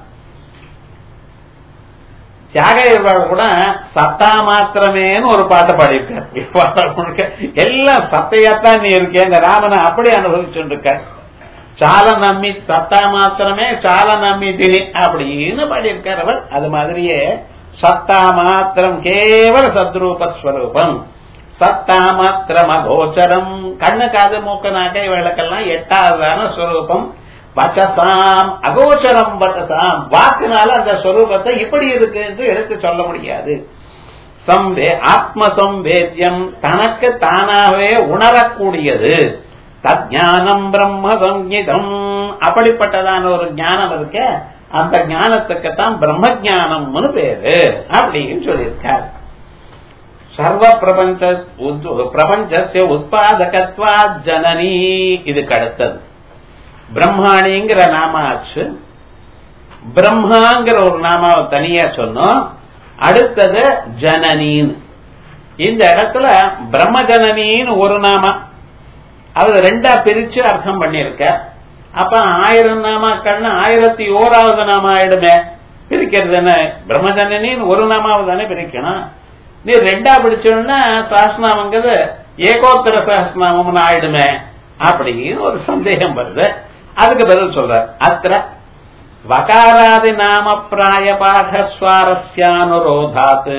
தியாகர் கூட சத்தா மாத்திரமேன்னு ஒரு பாட்டு பாடியிருக்கார் விவாதம் முழுக்க எல்லாம் சத்தையாத்தான் நீ இருக்கேன் ராமனை அப்படி அனுபவிச்சுட்டு இருக்க சால நம்பி சத்தா மாத்திரமே சால நம்பி தினி அப்படின்னு பாடியிருக்கார் அவர் அது மாதிரியே சத்தா மாத்திரம் கேவல சத்ரூபஸ்வரூபம் சத்தா மாத்திரம் அகோச்சரம் கண்ணு காது மூக்கு நாக்கை விளக்கெல்லாம் எட்டாவதான ஸ்வரூபம் வச்சசாம் அகோச்சரம் வச்சசாம் வாக்குனால அந்த ஸ்வரூபத்தை இப்படி இருக்கு என்று எடுத்து சொல்ல முடியாது சம்வே ஆத்ம சம்வேத்தியம் தனக்கு தானாகவே உணரக்கூடியது தஜானம் பிரம்ம சங்கீதம் அப்படிப்பட்டதான ஒரு ஞானம் இருக்க அந்த ஞானத்துக்குத்தான் பிரம்ம ஞானம்னு பேரு அப்படின்னு சொல்லியிருக்கார் சர்வ பிரபஞ்ச உத்- பிரபஞ்சஸ்ய உத்பாதகத்வா ஜனனி இதுக்கு அடுத்தது பிரம்மாணிங்கிற நாம ஆச்சு பிரம்மாங்கிற ஒரு நாமாவை தனியா சொன்னோம் அடுத்தது ஜனனின்னு இந்த இடத்துல பிரம்ம ஜனனின்னு ஒரு நாமா அது ரெண்டா பிரிச்சு அர்த்தம் பண்ணிருக்க அப்ப ஆயிரம் நாமாக்கள்னா ஆயிரத்தி ஓராவது நாம ஆயிடுமே பிரிக்கிறது என்ன பிரம்மஜனனின்னு ஒரு நாமாவை தானே பிரிக்கணும் நீ ரெண்டா பிடிச்சோம்னா சாஸ்நாமங்கிறது ஏகோத்தர சாஸ்நாமம்னு ஆயிடுமே அப்படின்னு ஒரு சந்தேகம் வருது அதுக்கு பதில் சொல்ற அத்திர வகாராதி நாம பிராய பாட சுவாரஸ்யானுரோதாத்து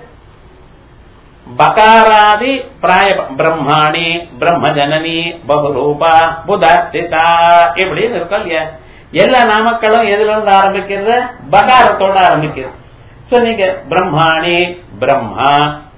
பகாராதி பிராய பிரம்மாணி பிரம்மஜனனி பகுரூபா புதார்த்திதா இப்படின்னு இருக்கும் இல்லையா எல்லா நாமக்களும் எதுல இருந்து ஆரம்பிக்கிறது பகாரத்தோட ஆரம்பிக்கிறது சோ நீங்க பிரம்மாணி பிரம்மா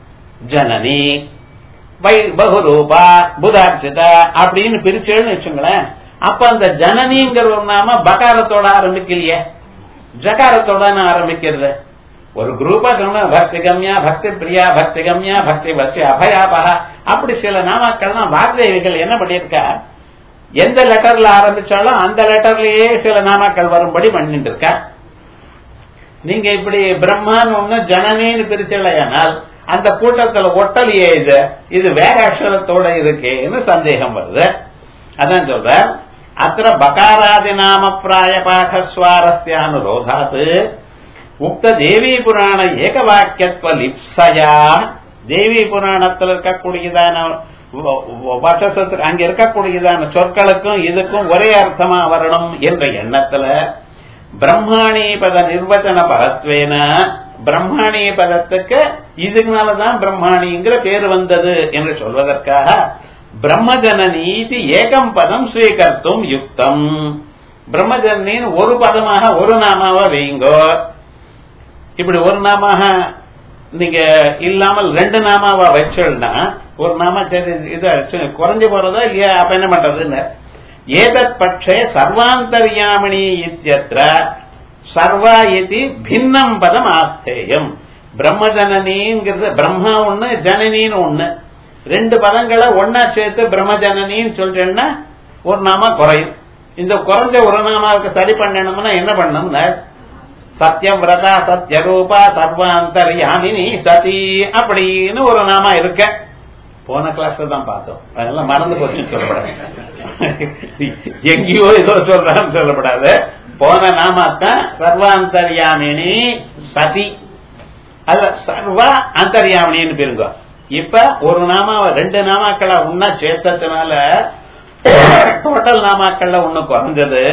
ஜனனி வை பகுரூபா புதார்ச்சிதா அப்படின்னு பிரிச்சேன்னு வச்சுங்களேன் அப்ப அந்த ஜனனிங்கிற ஒரு நாம பகாரத்தோட ஆரம்பிக்கலையே ஜகாரத்தோட ஆரம்பிக்கிறது ஒரு குரூப்பா சொன்ன பக்தி கம்யா பக்தி பிரியா பக்தி கம்யா பக்தி வசிய அபயாபக அப்படி சில நாமாக்கள்லாம் வாக்தேவிகள் என்ன பண்ணியிருக்கா எந்த லெட்டர்ல ஆரம்பிச்சாலும் அந்த லெட்டர்லயே சில நாமாக்கள் வரும்படி பண்ணிட்டு இருக்கா நீங்க இப்படி பிரம்மான்னு ஒண்ணு ஜனனின்னு பிரிச்சலையானால் அந்த கூட்டத்துல ஒட்டலையே இது இது வேற அக்ஷரத்தோட இருக்கேன்னு சந்தேகம் வருது அதான் சொல்ற அத்திர பகாராதி நாம பிராய பாக சுவாரஸ்யானுரோதாத்து உக்த தேவி புராண ஏக வாக்கியத்துவ லிப்சயா தேவி புராணத்தில் இருக்கக்கூடியதான வ- வ- வசசத்துக்கு அங்க இருக்கக்கூடியதான சொற்களுக்கும் இதுக்கும் ஒரே அர்த்தமா வரணும் என்ற எண்ணத்துல பிரம்மாணி பத நிர்வச்சன பரத்வேன பிரம்மாணி பதத்துக்கு இதுக்குனாலதான் பிரம்மாணிங்கிற பேர் வந்தது என்று சொல்வதற்காக பிரம்மஜனநீதி ஏகம் பதம் ஸ்வீகர்த்தும் யுக்தம் பிரம்மஜனின் ஒரு பதமாக ஒரு நாமாவா வைங்கோ இப்படி ஒரு நாமாக நீங்க இல்லாமல் ரெண்டு நாமாவா வச்சோம்னா ஒரு நாம சரி இது சரி, குறைஞ்சு போறதா இல்லையா அப்ப என்ன பண்றதுன்னு ஏதத் பட்சே சர்வாந்தர்யாமினி இத்தியத்ர சர்வா இதி பின்னம் பதம் ஆஸ்தேயம் பிரம்ம ஜனனிங்கிறது பிரம்மா ஒண்ணு ஜனனின்னு ஒண்ணு ரெண்டு பதங்களை ஒன்னா சேர்த்து பிரம்ம ஜனனின்னு சொல்றேன்னா ஒரு நாமா குறையும் இந்த குறைஞ்ச ஒரு நாமாவுக்கு சரி பண்ணணும்னா என்ன பண்ணணும்னா சத்தியம் விரதா சத்யரூபா சர்வாந்தர்யாமினி சதி அப்படின்னு ஒரு நாமா இருக்க போன கிளாஸ்ல தான் பார்த்தோம் அதெல்லாம் மறந்து போச்சுன்னு சொல்லப்படாது எங்கேயோ ஏதோ சொல்றான்னு சொல்லப்படாது போன நாமாத்தான் சர்வாந்தர்யாமினி சதி அது சர்வா அந்தர்யாமினின்னு பேருங்க இப்ப ஒரு நாமாவை ரெண்டு நாமாக்களை ஒன்னா சேர்த்ததுனால டோட்டல் நாமாக்கள்ல ஒண்ணு குறைஞ்சது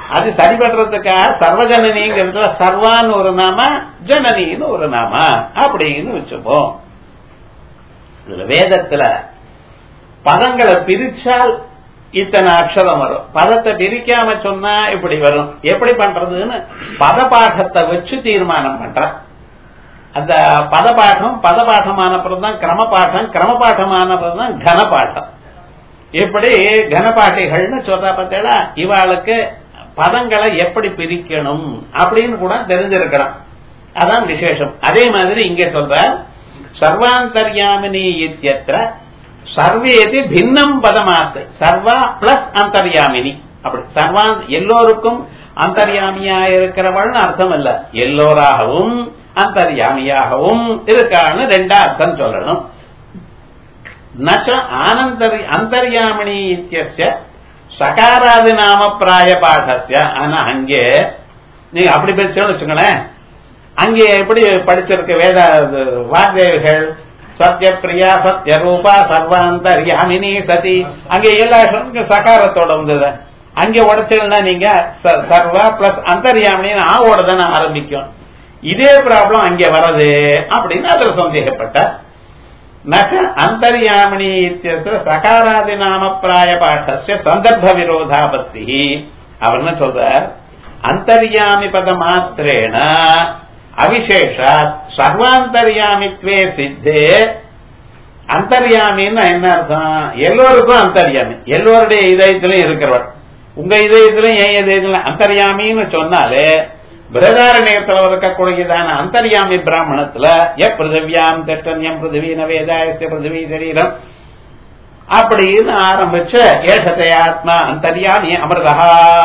அது சரி பண்றதுக்காக சர்வஜனனிங்கிறதுல சர்வான்னு ஒரு நாம ஜனனின்னு ஒரு நாம அப்படின்னு வச்சுப்போம் இதுல வேதத்துல பதங்களை பிரிச்சால் இத்தனை அக்ஷரம் வரும் பதத்தை பிரிக்காம சொன்னா இப்படி வரும் எப்படி பண்றதுன்னு பதபாட்டத்தை வச்சு தீர்மானம் பண்ற அந்த பதபாட்டம் பதபாட்டமான தான் கிரமபாட்டம் கிரமபாட்டமான தான் கனபாட்டம் இப்படி கனபாட்டிகள்னு சொல்றா பார்த்தீங்களா இவாளுக்கு பதங்களை எப்படி பிரிக்கணும் அப்படின்னு கூட தெரிஞ்சிருக்கணும் அதான் விசேஷம் அதே மாதிரி இங்க சொல்ற சர்வாந்தர்யாமினி இத்தியத்திர சர்வேதி பின்னம் பதமாத்து சர்வா பிளஸ் அந்தர்யாமினி அப்படி சர்வா எல்லோருக்கும் அந்தர்யாமியா இருக்கிறவள்னு அர்த்தம் இல்ல எல்லோராகவும் அந்தர்யாமியாகவும் இருக்கான்னு ரெண்டா அர்த்தம் சொல்லணும் நச்ச ஆனந்தரி அந்தர்யாமினி இத்தியஸ்ய சகாராதி நாம பிராய பாடஸ்ய ஆனா அங்கே நீங்க அப்படி பேசுன்னு வச்சுங்களேன் அங்கே எப்படி படிச்சிருக்க வேத வாக்தேவிகள் சத்ய பிரியா சத்ய ரூபா சர்வாந்தர்யாமினி சதி அங்கே எல்லா சகாரத்தோட வந்தது அங்கே உடைச்சல்னா நீங்க சர்வா பிளஸ் அந்தர்யாமினின்னு ஆவோட தானே ஆரம்பிக்கும் இதே ப்ராப்ளம் அங்கே வரது அப்படின்னு அதுல சந்தேகப்பட்ட நச்ச அந்தர்யாமினி இத்தியத்திர சகாராதி நாம பிராய பாட்டஸ்ய சந்தர்ப்ப விரோதாபத்தி அவர் என்ன சொல்றார் அந்தர்யாமி பத மாத்திரேன அவிசேஷாத் சர்வாந்தர்யாமித்வே சித்தே அந்தர்யாமின்னு என்ன அர்த்தம் எல்லோருக்கும் அந்தர்யாமி எல்லோருடைய இதயத்திலும் இருக்கிறவர் உங்க இதயத்திலும் என் இதயத்திலும் அந்தர்யாமின்னு சொன்னாலே பிரதாரண்யத்தில் இருக்கக்கூடியதான அந்தர்யாமி பிராமணத்துல எ பிருதிவியாம் திட்டன்யம் பிருத்திவீன வேதாயசிய பிருத்திவி சரீரம் அப்படின்னு ஆரம்பிச்ச ஏஷத்தை ஆத்மா அந்தர்யாமி அமிர்தா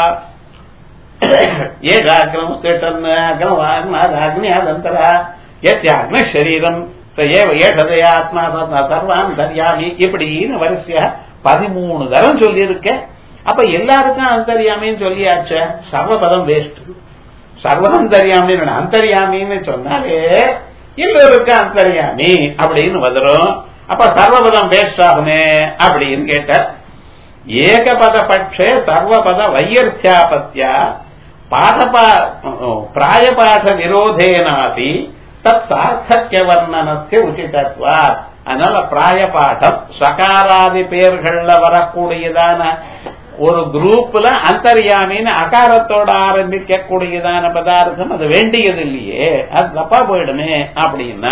ஏகாக்கிரம் திட்டன் அக்னி அதந்தரா எஸ் அக்ன சரீரம் ஏஷதை ஆத்மா சர்வாந்தர்யாமி இப்படின்னு வரிசையா பதிமூணு தரம் சொல்லி இருக்க அப்ப எல்லாருக்கும் அந்தர்யாமின்னு சொல்லியாச்ச சர்வபதம் வேஸ்ட் சர்வாந்தர்யாமி அந்தர்யாமின்னு சொன்னாலே எல்லோருக்கும் அந்தர்யாமி அப்படின்னு வந்துடும் அப்ப சர்வபதம் வேஸ்ட் ஆகுமே அப்படின்னு கேட்டார் ஏகபத பட்சே சர்வபத வையர்த்தியாபத்தியா பாதபா பிராயபாத விரோதேனாபி தத் சார்த்தக்கிய வர்ணனஸ்ய உச்சிதத்வா அதனால பிராயபாடம் சகாராதி பேர்கள்ல வரக்கூடியதான ஒரு குரூப்ல அந்தர்யாமின்னு அகாரத்தோட ஆரம்பிக்க கூடியதான பதார்த்தம் அது வேண்டியது இல்லையே அது தப்பா போயிடுமே அப்படின்னா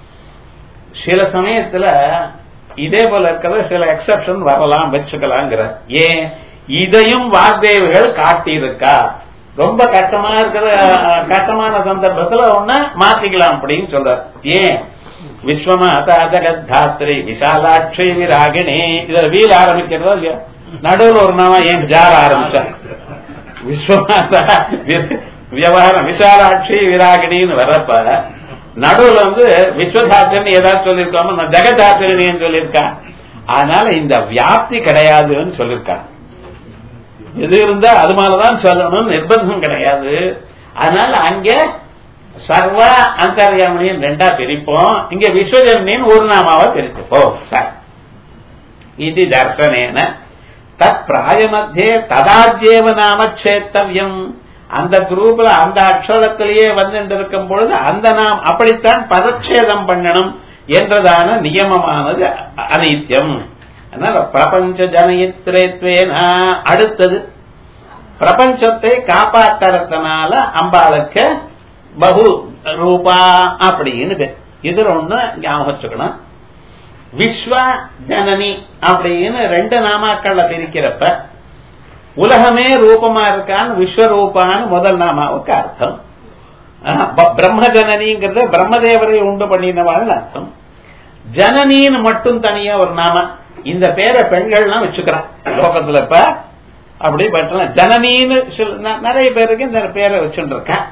சில சமயத்துல இதே போல இருக்கிற சில எக்ஸப்ஷன் வரலாம் வச்சுக்கலாங்கிற ஏன் இதையும் வாக்தேவிகள் காட்டியிருக்கா ரொம்ப கஷ்டமா இருக்கிற கஷ்டமான சந்தர்ப்பத்துல ஒண்ணு மாத்திக்கலாம் அப்படின்னு சொல்றார் ஏன் விஸ்வமாதா ஜகத்தாத்ரி விசாலாட்சி விராகிணி இதுல வீல் ஆரம்பிக்கிறதோ இல்லையா நடுவில் ஒரு நாம ஏன் ஜார ஆரம்பிச்சார் விஸ்வமாதா விவகாரம் விசாலாட்சி விராகிணின்னு வரப்ப நடுவுல வந்து விஸ்வதாத்திரன் ஏதாவது சொல்லியிருக்காம நான் ஜெகதாத்திரன் சொல்லியிருக்கான் அதனால இந்த வியாப்தி கிடையாதுன்னு சொல்லியிருக்கான் எது இருந்தா அது மாதிரிதான் சொல்லணும்னு நிர்பந்தம் கிடையாது அதனால அங்க சர்வ அந்தர்யாமணியும் ரெண்டா பிரிப்போம் இங்க விஸ்வஜன்மின்னு ஒரு நாமாவா பிரிச்சுப்போம் சார் இது தர்சனேன தத் பிராயமத்தியே ததாத்யேவ நாம சேத்தவியம் அந்த குரூப்ல அந்த அக்ஷரத்திலேயே வந்து இருக்கும் பொழுது அந்த நாம் அப்படித்தான் பதச்சேதம் பண்ணணும் என்றதான நியமமானது அனைத்தியம் அதனால பிரபஞ்ச ஜனயித்ரேத்வேனா அடுத்தது பிரபஞ்சத்தை காப்பாத்துறதுனால அம்பாளுக்கு பகு ரூபா அப்படின்னு பேர் இது ஒண்ணு ஞாபகம் வச்சுக்கணும் விஸ்வ ஜனனி அப்படின்னு ரெண்டு நாமாக்கள்ல பிரிக்கிறப்ப உலகமே ரூபமா இருக்கான்னு விஸ்வரூபான்னு முதல் நாமாவுக்கு அர்த்தம் பிரம்ம ஜனனிங்கிறது பிரம்மதேவரை உண்டு பண்ணினவாள்னு அர்த்தம் ஜனனின்னு மட்டும் தனியா ஒரு நாம இந்த பேரை பெண்கள்லாம் வச்சுக்கிறான் லோகத்துல இப்ப அப்படி பட்டலாம் ஜனனின்னு நிறைய பேருக்கு இந்த பேரை வச்சுட்டு இருக்கேன்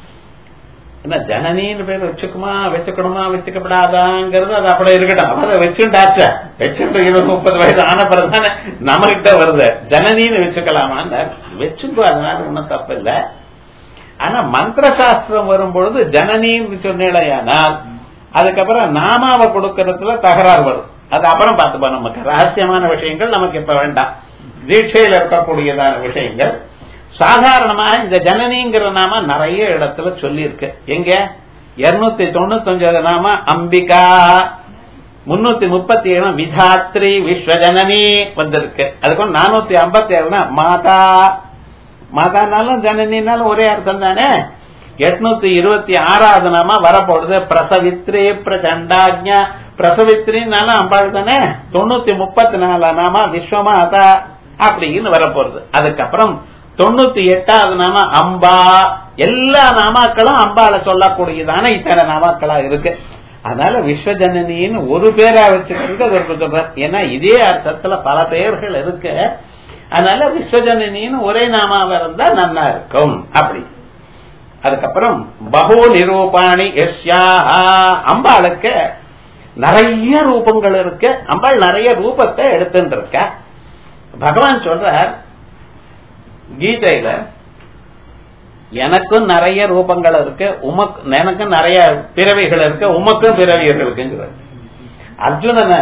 என்ன ஜனனின்னு பேர் வச்சுக்குமா வச்சுக்கணுமா வச்சுக்கப்படாதாங்கிறது அது அப்படி இருக்கட்டும் அவரை வச்சுட்டாச்ச வச்சுட்டு இருபது முப்பது வயசு ஆன பிறகுதானே நம்ம கிட்ட வருது ஜனனின்னு வச்சுக்கலாமான்னு வச்சுக்கோ அதனால ஒன்றும் தப்பு இல்லை ஆனா மந்திர சாஸ்திரம் வரும்பொழுது ஜனனின்னு சொன்னேடையானால் அதுக்கப்புறம் நாமாவை கொடுக்கறதுல தகராறு வரும் அது அப்புறம் பார்த்துப்போம் நமக்கு ரகசியமான விஷயங்கள் நமக்கு இப்ப வேண்டாம் தீட்சையில் இருக்கக்கூடியதான விஷயங்கள் சாதாரணமா இந்த ஜனனிங்கிற நாம நிறைய இடத்துல சொல்லியிருக்கு எங்க இருநூத்தி தொண்ணூத்தி நாம அம்பிகா முன்னூத்தி முப்பத்தி ஏழு விதாத்ரி விஸ்வஜனனி வந்திருக்கு அதுக்கு நானூத்தி ஐம்பத்தி ஏழுனா மாதா மாதானாலும் ஜனனினாலும் ஒரே அர்த்தம் தானே எட்நூத்தி இருபத்தி ஆறாவது நாம வரப்போடுது பிரசவித்ரி பிரச்சண்டாஜ்யா பிரசவித்ரினாலும் அம்பாள் தானே தொண்ணூத்தி முப்பத்தி நாலு நாம விஸ்வமாதா அப்படின்னு வரப்போறது அதுக்கப்புறம் தொண்ணூத்தி எட்டாவது நாம அம்பா எல்லா நாமாக்களும் அம்பால சொல்லக்கூடியதான இத்தனை நாமாக்களா இருக்கு அதனால விஸ்வஜனனின்னு ஒரு பேரா வச்சுக்கிறது அது ஒரு சொல்ற ஏன்னா இதே அர்த்தத்துல பல பெயர்கள் இருக்கு அதனால விஸ்வஜனனின்னு ஒரே நாமாவ இருந்தா நல்லா இருக்கும் அப்படி அதுக்கப்புறம் பகோ நிரூபாணி எஸ்யா அம்பாளுக்கு நிறைய ரூபங்கள் இருக்கு அம்பாள் நிறைய ரூபத்தை எடுத்துட்டு இருக்க பகவான் சொல்றார் கீதையில எனக்கும் நிறைய ரூபங்கள் இருக்கு உமக்கு எனக்கும் நிறைய பிறவிகள் இருக்கு உமக்கும் பிறவிகள் இருக்குங்கிறார் அர்ஜுனனை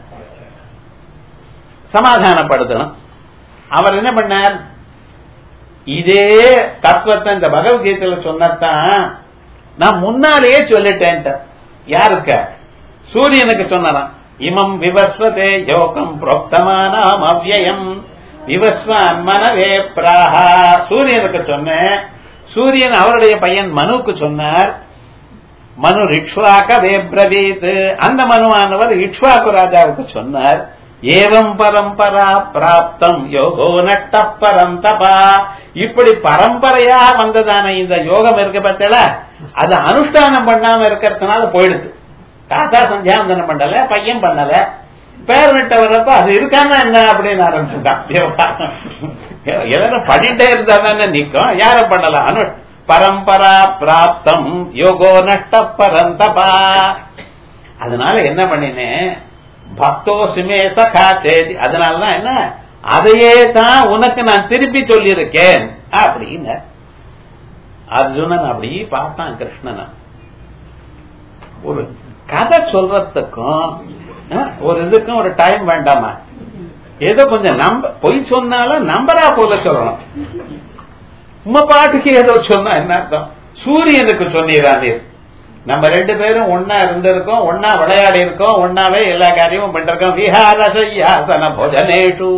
சமாதானப்படுத்தணும் அவர் என்ன பண்ணார் இதே தத்துவத்தை இந்த பகவத்கீதையில சொன்னதான் நான் முன்னாலேயே சொல்லிட்டேன் யாருக்க சூரியனுக்கு சொன்னாராம் இமம் விவஸ்வதே யோகம் புரோக்தமானாம் அவ்வயம் விவஸ்வான் மனவே பிராஹா சூரியனுக்கு சொன்னேன் சூரியன் அவருடைய பையன் மனுக்கு சொன்னார் மனு ரிக்ஷ்வாக்க வேப்ரவீத் அந்த மனுவானவர் இக்ஷ்வாக்கு ராஜாவுக்கு சொன்னார் ஏவம் பரம்பரா பிராப்தம் யோகோ நட்ட பரந்தபா இப்படி பரம்பரையா வந்ததான இந்த யோகம் இருக்கு பார்த்தல அது அனுஷ்டானம் பண்ணாம இருக்கிறதுனால போயிடுது தாத்தா சந்தியாவந்தனம் பண்ணல பையன் பண்ணல பேர் விட்ட வர்றப்ப அது இருக்காம என்ன அப்படின்னு ஆரம்பிச்சுட்டான் எல்லாரும் பண்ணிட்டே இருந்தா தானே நிக்கும் யாரும் பண்ணலாம் அனு பரம்பரா பிராப்தம் யோகோ நஷ்ட பரந்தபா அதனால என்ன பண்ணினேன் பக்தோ சிமே சகா சேதி அதனாலதான் என்ன அதையே தான் உனக்கு நான் திருப்பி சொல்லியிருக்கேன் அப்படின்னு அர்ஜுனன் அப்படி பார்த்தான் கிருஷ்ணன் ஒரு கதை சொல்றதுக்கும் ஒரு இதுக்கும் ஒரு டைம் வேண்டாமா ஏதோ கொஞ்சம் நம்ப பொய் சொன்னாலும் நம்பரா போல சொல்லணும் உம்ம பாட்டுக்கு ஏதோ சொன்னா என்ன அர்த்தம் சூரியனுக்கு சொன்னீரானே நம்ம ரெண்டு பேரும் ஒன்னா இருந்திருக்கோம் ஒன்னா விளையாடி இருக்கோம் ஒன்னாவே எல்லா காரியமும் பண்ணிருக்கோம் விஹாரசையாசன போஜனேஷு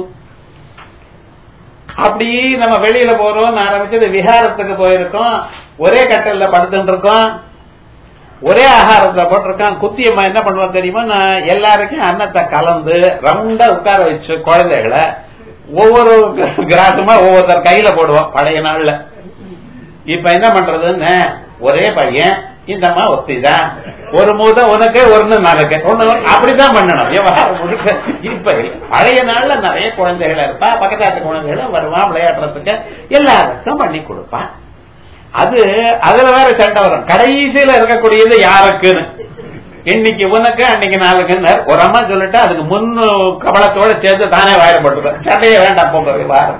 அப்படி நம்ம வெளியில போறோம் ஆரம்பிச்சது விஹாரத்துக்கு போயிருக்கோம் ஒரே கட்டல்ல படுத்துட்டு இருக்கோம் ஒரே ஆகாரத்துல போட்டிருக்கான் குத்தியம்மா என்ன பண்ணுவோம் தெரியுமா நான் எல்லாருக்கும் அன்னத்தை கலந்து ரவுண்டா உட்கார வச்சு குழந்தைகளை ஒவ்வொரு கிராசமா ஒவ்வொருத்தர் கையில போடுவோம் பழைய நாள்ல இப்ப என்ன பண்றதுன்னு ஒரே பையன் இந்தம்மா ஒத்திதான் ஒரு மூத உனக்கு ஒன்னு நாளைக்கு ஒண்ணு அப்படிதான் பண்ணணும் விவகாரம் முழுக்க இப்ப பழைய நாள்ல நிறைய குழந்தைகள் இருப்பா பக்கத்தாட்டு குழந்தைகளும் வருவான் விளையாடுறதுக்கு எல்லாருக்கும் பண்ணி கொடுப்பான் அது அதுல வேற சண்டை வரும் கடைசியில இருக்கக்கூடியது யாருக்குன்னு இன்னைக்கு உனக்கு அன்னைக்கு நாளுக்குன்னு ஒரு அம்மா சொல்லிட்டு அதுக்கு முன்னு கபலத்தோட சேர்த்து தானே வாயப்பட்டு சண்டையே வேண்டாம் போங்க விவகாரம்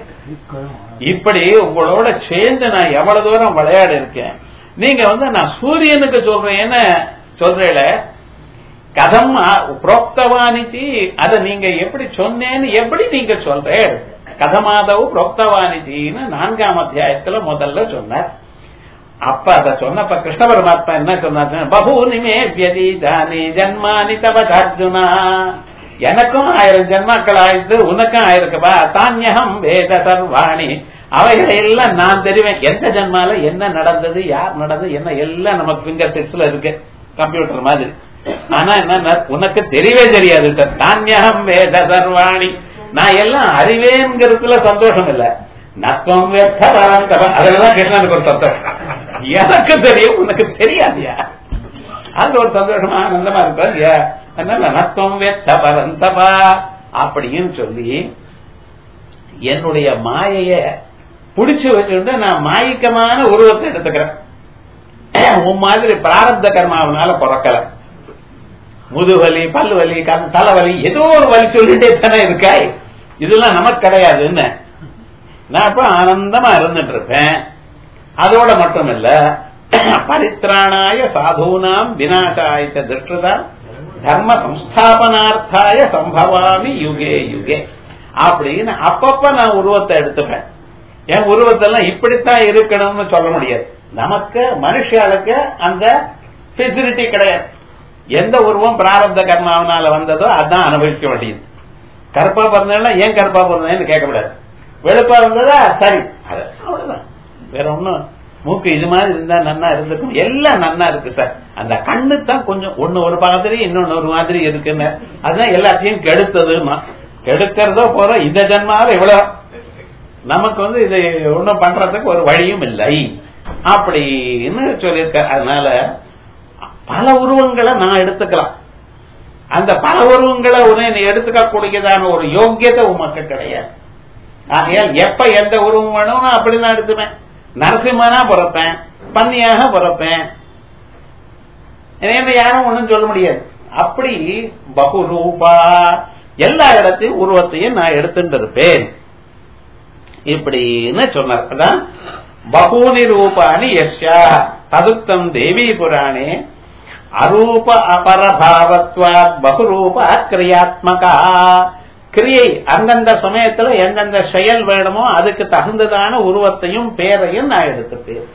இப்படி உங்களோட சேர்ந்து நான் எவ்வளவு தூரம் விளையாடி இருக்கேன் நீங்க வந்து நான் சூரியனுக்கு சொல்றேன்னு சொல்றேல கதம் புரோக்தவானிதி அதை நீங்க எப்படி சொன்னேன்னு எப்படி நீங்க சொல்றேன் கதமாதவு புரோக்தவானிதின்னு நான்காம் அத்தியாயத்துல முதல்ல சொன்னார் அப்ப அத சொன்னப்ப கிருஷ்ண பரமாத்மா என்ன சொன்னார் பகூனிமே வியதீதானி ஜன்மானி தவ அர்ஜுனா எனக்கும் ஆயிரம் ஜென்மாக்கள் ஆயிடுது உனக்கும் ஆயிருக்குப்பா தானியகம் வேத சர்வாணி அவைகளை எல்லாம் நான் தெரிவேன் எந்த ஜென்மால என்ன நடந்தது யார் நடந்தது என்ன எல்லாம் நம்ம பிங்கர் டிப்ஸ்ல இருக்கு கம்ப்யூட்டர் மாதிரி ஆனா என்ன உனக்கு தெரியவே தெரியாது தானியகம் வேத சர்வாணி நான் எல்லாம் அறிவேங்கிறதுல சந்தோஷம் இல்ல நத்வம் அதெல்லாம் கிருஷ்ணனுக்கு ஒரு சந்தோஷம் எனக்கு தெரியும் உனக்கு தெரியாதியா அது ஒரு சந்தோஷமா ஆனந்தமா இருக்கும் இல்லையா அதனால நத்வம் வெத்த பரந்தபா அப்படின்னு சொல்லி என்னுடைய மாயைய புடிச்சு வச்சுட்டு நான் மாயிக்கமான உருவத்தை எடுத்துக்கிறேன் உன் மாதிரி பிராரப்த கர்மாவனால பிறக்கல முதுவலி பல்வலி தலைவலி ஏதோ ஒரு வலி சொல்லிட்டே தானே இருக்காய் இதெல்லாம் நமக்கு கிடையாதுன்னு நான் இப்ப ஆனந்தமா இருந்துட்டு இருப்பேன் அதோட மட்டும் இல்ல பரித்ராணாய சாதூனாம் விநாசாய திருஷ்டதா தர்ம சம்ஸ்தாபனார்த்தாய சம்பவாமி யுகே யுகே அப்படின்னு அப்பப்ப நான் உருவத்தை எடுத்துப்பேன் என் உருவத்தெல்லாம் இப்படித்தான் இருக்கணும்னு சொல்ல முடியாது நமக்கு மனுஷாளுக்கு அந்த ஃபெசிலிட்டி கிடையாது எந்த உருவம் பிராரப்த கர்மாவனால வந்ததோ அதான் அனுபவிக்க வேண்டியது கருப்பா பிறந்தா ஏன் கருப்பா பிறந்தேன்னு கேட்கக்கூடாது வெளுப்பா இருந்ததா சரி அது அவ்வளவுதான் வேற ஒண்ணும் மூக்கு இது மாதிரி இருந்தா நன்னா இருந்திருக்கும் எல்லாம் நன்னா இருக்கு சார் அந்த கண்ணு தான் கொஞ்சம் ஒண்ணு ஒரு மாதிரி இன்னொன்னு ஒரு மாதிரி இருக்குன்னு அதுதான் எல்லாத்தையும் கெடுத்ததுமா கெடுக்கிறதோ போற இந்த ஜென்மாவில் இவ்வளவு நமக்கு வந்து இது ஒண்ணும் பண்றதுக்கு ஒரு வழியும் இல்லை அப்படின்னு சொல்லியிருக்க அதனால பல உருவங்களை நான் எடுத்துக்கலாம் அந்த பல உருவங்களை உடனே எடுத்துக்க கூடியதான ஒரு யோக்கியத்தை உமக்கு கிடையாது ஆகையால் எப்ப எந்த உருவம் வேணும் நான் அப்படிதான் எடுத்துப்பேன் நரசிம்மனா பிறப்பேன் பன்னியாக பிறப்பேன் என்ன யாரும் ஒண்ணும் சொல்ல முடியாது அப்படி பகுரூபா எல்லா இடத்தையும் உருவத்தையும் நான் எடுத்துட்டு இருப்பேன் இப்படின்னு சொன்னார் அதான் பகூனி ரூபானி யஷ்யா ததுக்தம் தேவி புராணே அரூப அபரபாவத்வாத் பகுரூப கிரியாத்மகா கிரியை அந்தந்த சமயத்துல எந்தெந்த செயல் வேணுமோ அதுக்கு தகுந்ததான உருவத்தையும் பேரையும் நான் எடுத்துப்பேன்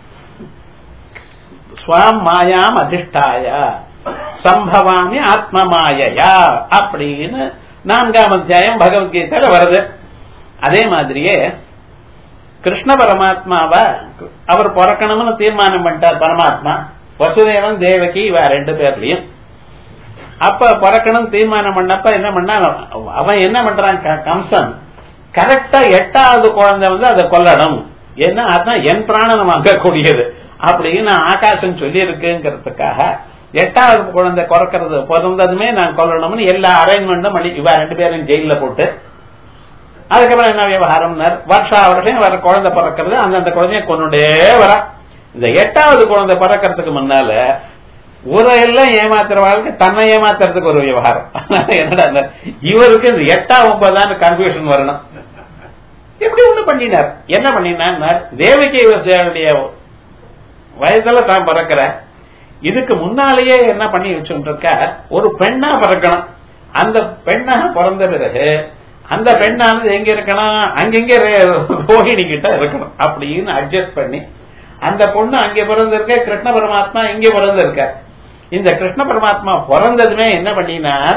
ஸ்வாம் மாயாம் அதிஷ்டாய சம்பவாமி ஆத்ம மாயையா அப்படின்னு நான்காம் அத்தியாயம் பகவத்கீதையில வருது அதே மாதிரியே கிருஷ்ண பரமாத்மாவ அவர் பிறக்கணும்னு தீர்மானம் பண்ணிட்டார் பரமாத்மா வசுதேவன் தேவகி இவ ரெண்டு பேர்லயும் அப்ப பிறக்கணும் தீர்மானம் பண்ணப்ப என்ன பண்ணா அவன் என்ன பண்றான் கம்சன் கரெக்டா எட்டாவது குழந்தை வந்து அதை கொல்லணும் ஏன்னா அதான் என் பிராணம் வாங்கக்கூடியது அப்படின்னு ஆகாசம் சொல்லி இருக்குங்கிறதுக்காக எட்டாவது குழந்தை குறைக்கிறது பிறந்ததுமே நான் கொல்லணும்னு எல்லா அரேஞ்ச்மெண்ட்டும் பண்ணி இவ ரெண்டு பேரும் ஜெயில போட்டு அதுக்கப்புறம் என்ன விவகாரம் வருஷா வருஷம் வர குழந்தை பிறக்கிறது அந்தந்த குழந்தைய கொண்டுட்டே வர இந்த எட்டாவது குழந்தை பிறக்கிறதுக்கு முன்னால ஊரெல்லாம் ஏமாத்துற வாழ்க்கை தன்னை ஏமாத்துறதுக்கு ஒரு விவகாரம் என்னடா இவருக்கு இந்த எட்டாம் ஒன்பதாம் கன்ஃபியூஷன் வரணும் எப்படி ஒண்ணு பண்ணினார் என்ன பண்ணினார் தேவகி தேவனுடைய வயதுல தான் பிறக்கிற இதுக்கு முன்னாலேயே என்ன பண்ணி வச்சுட்டு இருக்க ஒரு பெண்ணா பிறக்கணும் அந்த பெண்ணா பிறந்த பிறகு அந்த பெண்ணானது எங்க இருக்கணும் அங்கெங்க ரோஹிணி கிட்ட இருக்கணும் அப்படின்னு அட்ஜஸ்ட் பண்ணி அந்த பொண்ணு அங்க பிறந்திருக்க கிருஷ்ண பரமாத்மா இங்க பிறந்திருக்க இந்த கிருஷ்ண பரமாத்மா பிறந்ததுமே என்ன பண்ணினார்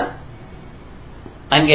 அங்க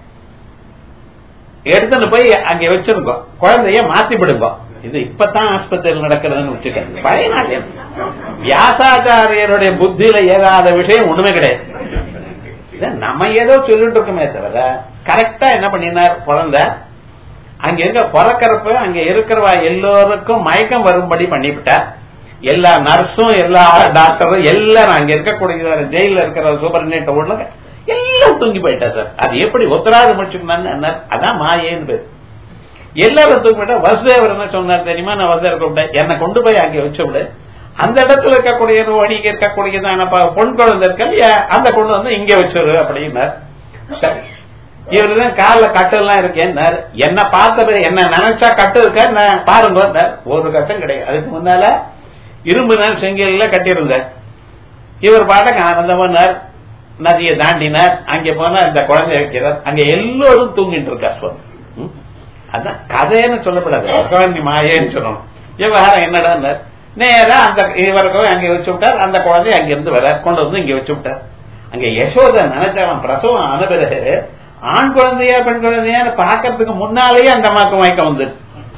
எடுத்துட்டு போய் அங்க வச்சிருக்கோம் குழந்தைய மாத்தி விடுங்க இது இப்பதான் ஆஸ்பத்திரியில் நடக்கிறதுன்னு வச்சுக்க பழைய நாட்டியம் வியாசாச்சாரியருடைய புத்தியில ஏதாத விஷயம் ஒண்ணுமே கிடையாது இத நம்ம ஏதோ சொல்லிட்டு இருக்கோமே தவிர கரெக்டா என்ன பண்ணினார் குழந்தை அங்க இருக்க பிறக்கிறப்ப அங்க இருக்கிறவா எல்லோருக்கும் மயக்கம் வரும்படி பண்ணிவிட்டார் எல்லா நர்ஸும் எல்லா டாக்டரும் எல்லாரும் அங்க இருக்கக்கூடிய ஜெயில இருக்கிற சூப்பர்டென்ட் உள்ள எல்லாம் தூங்கி போயிட்டா சார் அது எப்படி ஒத்தராது முடிச்சுக்கணும் அதான் மாயேன்னு பேர் எல்லாரும் தூங்கி போயிட்டா வசுதேவர் என்ன சொன்னார் தெரியுமா நான் வசுதேவர் கூப்பிட்டேன் என்னை கொண்டு போய் அங்க வச்சு விடு அந்த இடத்துல இருக்கக்கூடிய வணிக இருக்கக்கூடியதான பொன் குழந்தை இருக்க இல்லையா அந்த கொண்டு வந்து இங்க வச்சிரு அப்படின்னார் சரி இவருதான் கால கட்டு எல்லாம் இருக்கேன்னார் என்ன பார்த்த என்ன நினைச்சா கட்டு இருக்க நான் பாருங்க ஒரு கட்டும் கிடையாது அதுக்கு முன்னால இரும்பு நாள் செங்கல்ல கட்டியிருந்தார் இவர் பாட்டுக்கு ஆனந்தமானார் நதியை தாண்டினார் அங்க போனா இந்த குழந்தை வைக்கிறார் அங்க எல்லோரும் தூங்கிட்டு இருக்கா சுவாமி அதான் கதைன்னு சொல்லப்படாது குழந்தை மாயேன்னு சொல்லணும் விவகாரம் என்னடா நேரா அந்த இவருக்கும் அங்க வச்சு விட்டார் அந்த குழந்தை அங்க இருந்து வர கொண்டு வந்து இங்க வச்சு விட்டார் அங்க யசோத நினைச்சவன் பிரசவம் ஆன பிறகு ஆண் குழந்தையா பெண் குழந்தையான்னு பாக்கிறதுக்கு முன்னாலேயே அந்த அம்மாக்கு மயக்கம் வந்து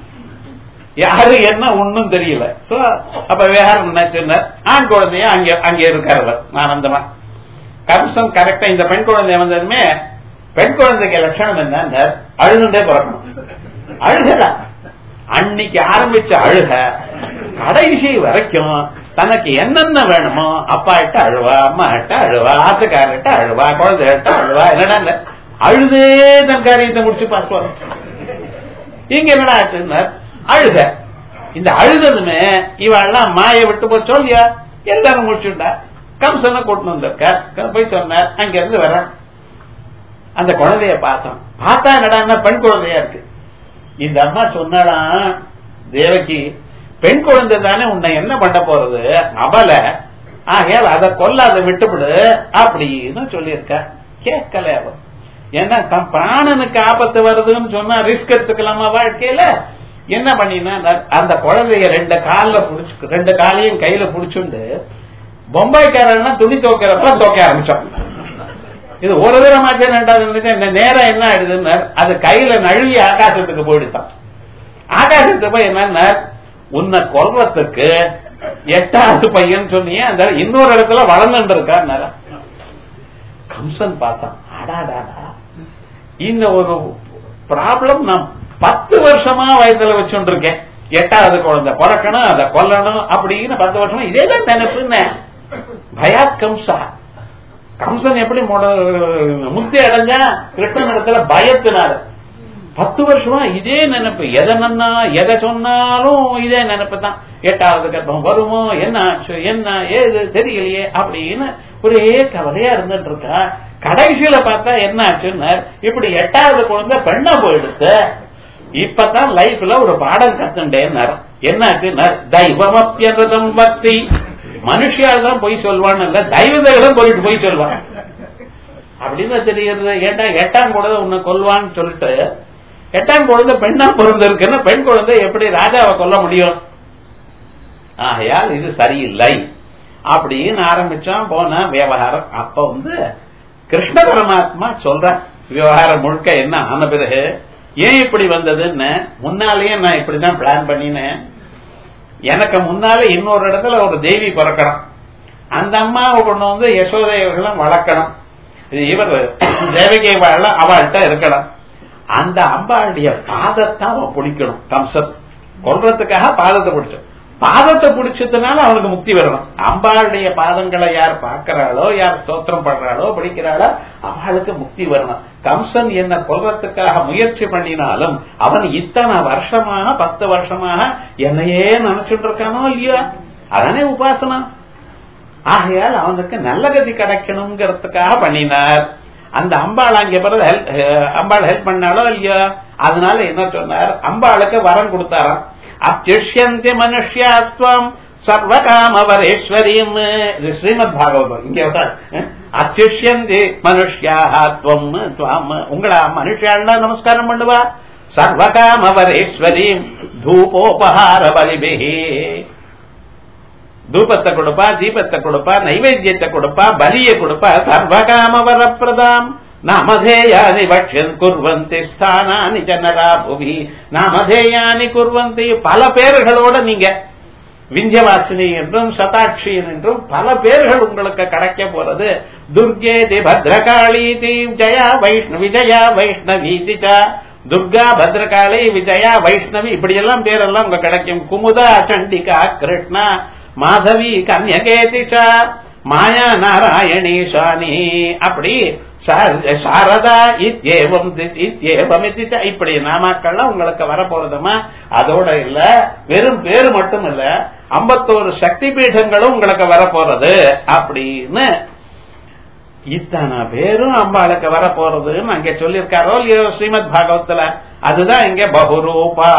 யாரு என்ன ஒன்னும் தெரியல சோ அப்ப வேற நினைச்சிருந்தார் ஆண் குழந்தைய அங்க அங்க இருக்காரு ஆனந்தமா கம்சன் கரெக்டா இந்த பெண் குழந்தை வந்ததுமே பெண் குழந்தைக்கு லட்சணம் என்ன அழுதுண்டே பிறக்கணும் அழுகதான் அன்னைக்கு ஆரம்பிச்ச அழுக கடைசி வரைக்கும் தனக்கு என்னென்ன வேணுமோ அப்பா கிட்ட அழுவா அம்மா கிட்ட அழுவா ஆத்துக்காரர்கிட்ட அழுவா குழந்தைகிட்ட அழுவா என்னடா அழுதே தன் காரியத்தை முடிச்சு பார்த்துவாங்க இங்க என்னடா ஆச்சுன்னா அழுக இந்த அழுததுமே இவெல்லாம் மாய விட்டு போச்சோ இல்லையா எல்லாரும் முடிச்சுட்டா கம்சனை கூட்டு வந்திருக்க போய் சொன்னார் அங்க இருந்து வர அந்த குழந்தைய பார்த்தோம் பார்த்தா என்னடா பெண் குழந்தையா இருக்கு இந்த அம்மா சொன்னாலாம் தேவகி பெண் குழந்தை தானே உன்னை என்ன பண்ண போறது அவல ஆகையால் அதை கொல்லாத விட்டுவிடு அப்படின்னு சொல்லியிருக்க கேட்கல அவன் ஏன்னா தன் பிராணனுக்கு ஆபத்து வருதுன்னு சொன்னா ரிஸ்க் எடுத்துக்கலாமா வாழ்க்கையில என்ன பண்ணினா அந்த குழந்தைய ரெண்டு கால்ல புடிச்சு ரெண்டு காலையும் கையில புடிச்சுண்டு பொம்பாய்க்காரன்னா துணி துவைக்கிறப்ப துவைக்க ஆரம்பிச்சோம் இது ஒரு தரமாச்சு ரெண்டாவது நேரம் என்ன ஆயிடுதுன்னு அது கையில நழுவி ஆகாசத்துக்கு போயிடுதான் ஆகாசத்துக்கு போய் என்னன்னா உன்னை கொல்றதுக்கு எட்டாவது பையன் சொன்னியே அந்த இன்னொரு இடத்துல வளர்ந்துட்டு இருக்காரு கம்சன் பார்த்தான் அடாடாடா இந்த ஒரு ப்ராப்ளம் நான் பத்து வருஷமா வயதுல வச்சுட்டு இருக்கேன் எட்டாவது குழந்தை பிறக்கணும் அதை கொல்லணும் அப்படின்னு பத்து வருஷமா இதேதான் நினைப்புன்னு பயாத் கம்சா கம்சன் எப்படி முக்தி அடைஞ்சா கிருஷ்ணன் இடத்துல பயத்தினாரு பத்து வருஷமா இதே நினைப்பு எதை நன்னா எதை சொன்னாலும் இதே நினைப்பு தான் எட்டாவது கர்ப்பம் வருமோ என்ன ஆச்சு என்ன ஏது தெரியலையே அப்படின்னு ஒரே கவலையா இருந்துட்டு இருக்கா கடைசியில பார்த்தா என்ன ஆச்சுன்னு இப்படி எட்டாவது குழந்தை பெண்ணா போயிடுத்து இப்பதான் லைஃப்ல ஒரு பாடம் கத்துண்டேன்னாரு என்ன ஆச்சுன்னா தெய்வமப்பியதம் பக்தி மனுஷியால் தான் போய் சொல்வான்னு இல்ல தெய்வதைகளும் போயிட்டு போய் சொல்வாங்க அப்படின்னு தெரியுது ஏட்டா எட்டாம் குழந்தை உன்னை கொல்வான்னு சொல்லிட்டு எட்டாம் குழந்தை பெண்ணா பிறந்திருக்குன்னு பெண் குழந்தை எப்படி ராஜாவை கொல்ல முடியும் ஆகையால் இது சரியில்லை அப்படின்னு ஆரம்பிச்சான் போன விவகாரம் அப்ப வந்து கிருஷ்ண பரமாத்மா சொல்ற விவகாரம் முழுக்க என்ன ஆன பிறகு ஏன் இப்படி வந்ததுன்னு முன்னாலேயே நான் இப்படிதான் பிளான் பண்ணினேன் எனக்கு முன்னால இன்னொரு இடத்துல ஒரு தேவி பிறக்கணும் அந்த அம்மாவை கொண்டு வந்து யசோதையர்களும் வளர்க்கணும் இவர் தேவகை வாழ அவள்கிட்ட இருக்கணும் அந்த அம்பாளுடைய பாதத்தை அவன் பிடிக்கணும் கம்சன் கொல்றதுக்காக பாதத்தை பிடிச்சோம் பாதத்தை பிடிச்சதுனால அவனுக்கு முக்தி வரணும் அம்பாளுடைய பாதங்களை யார் பார்க்கிறாளோ யார் ஸ்தோத்திரம் பண்றாளோ படிக்கிறாளோ அவளுக்கு முக்தி வரணும் கம்சன் என்ன கொல்றதுக்காக முயற்சி பண்ணினாலும் அவன் இத்தனை வருஷமாக பத்து வருஷமாக என்னையே நினைச்சிட்டு இருக்கானோ இல்லையா அதானே உபாசனா ஆகையால் அவனுக்கு நல்ல கதி கிடைக்கணுங்கிறதுக்காக பண்ணினார் அந்த அம்பாள் அங்க பிறகு அம்பாள் ஹெல்ப் பண்ணாலோ இல்லையோ அதனால என்ன சொன்னார் அம்பாளுக்கு வரம் கொடுத்தாராம் அத்திஷ்யந்தி மனுஷ்யாஸ்துவம் சர்வகாமவரேஸ்வரியும் இது ஸ்ரீமத் பாகவதம் இங்க அத்திஷ்யந்தி மனுஷ்யாத்வம் துவாம் உங்களை மனுஷாள்னா நமஸ்காரம் பண்ணுவா சர்வகாமவரேஸ்வரியும் தூபோபகார பலிபிகி தூபத்தை கொடுப்பா தீபத்தை கொடுப்பா நைவேத்தியத்தை கொடுப்பா பலியை கொடுப்பா சர்வகாம வரப்பிரதாம் நாமதேயானி பக்ஷன் குர்வந்தி ஸ்தானானி ஜனரா புவி நாமதேயானி குர்வந்தி பல பேர்களோட நீங்க விந்தியவாசினி என்றும் சதாட்சி என்றும் பல பேர்கள் உங்களுக்கு கிடைக்க போறது துர்கே தி பத்ரகாளி தி ஜயா வைஷ்ணவி விஜயா வைஷ்ணவி திச்சா துர்கா பத்ரகாளி விஜயா வைஷ்ணவி இப்படியெல்லாம் பேரெல்லாம் உங்க கிடைக்கும் குமுதா சண்டிகா கிருஷ்ணா மாதவி கன்யகேதிச்சா மாயா நாராயணி சாணி அப்படி சாரதா இத்தியேவம் இத்தியேவம் இப்படி நாமாக்கள்லாம் உங்களுக்கு வரப்போறதுமா அதோட இல்ல வெறும் பேரு மட்டும் இல்ல ஐம்பத்தோரு சக்தி பீடங்களும் உங்களுக்கு வரப்போறது அப்படின்னு இத்தனை பேரும் அம்பாளுக்கு வரப்போறதுன்னு அங்க சொல்லியிருக்காரோ இல்லையோ ஸ்ரீமத் பாகவத்துல அதுதான் இங்க பகுரூபா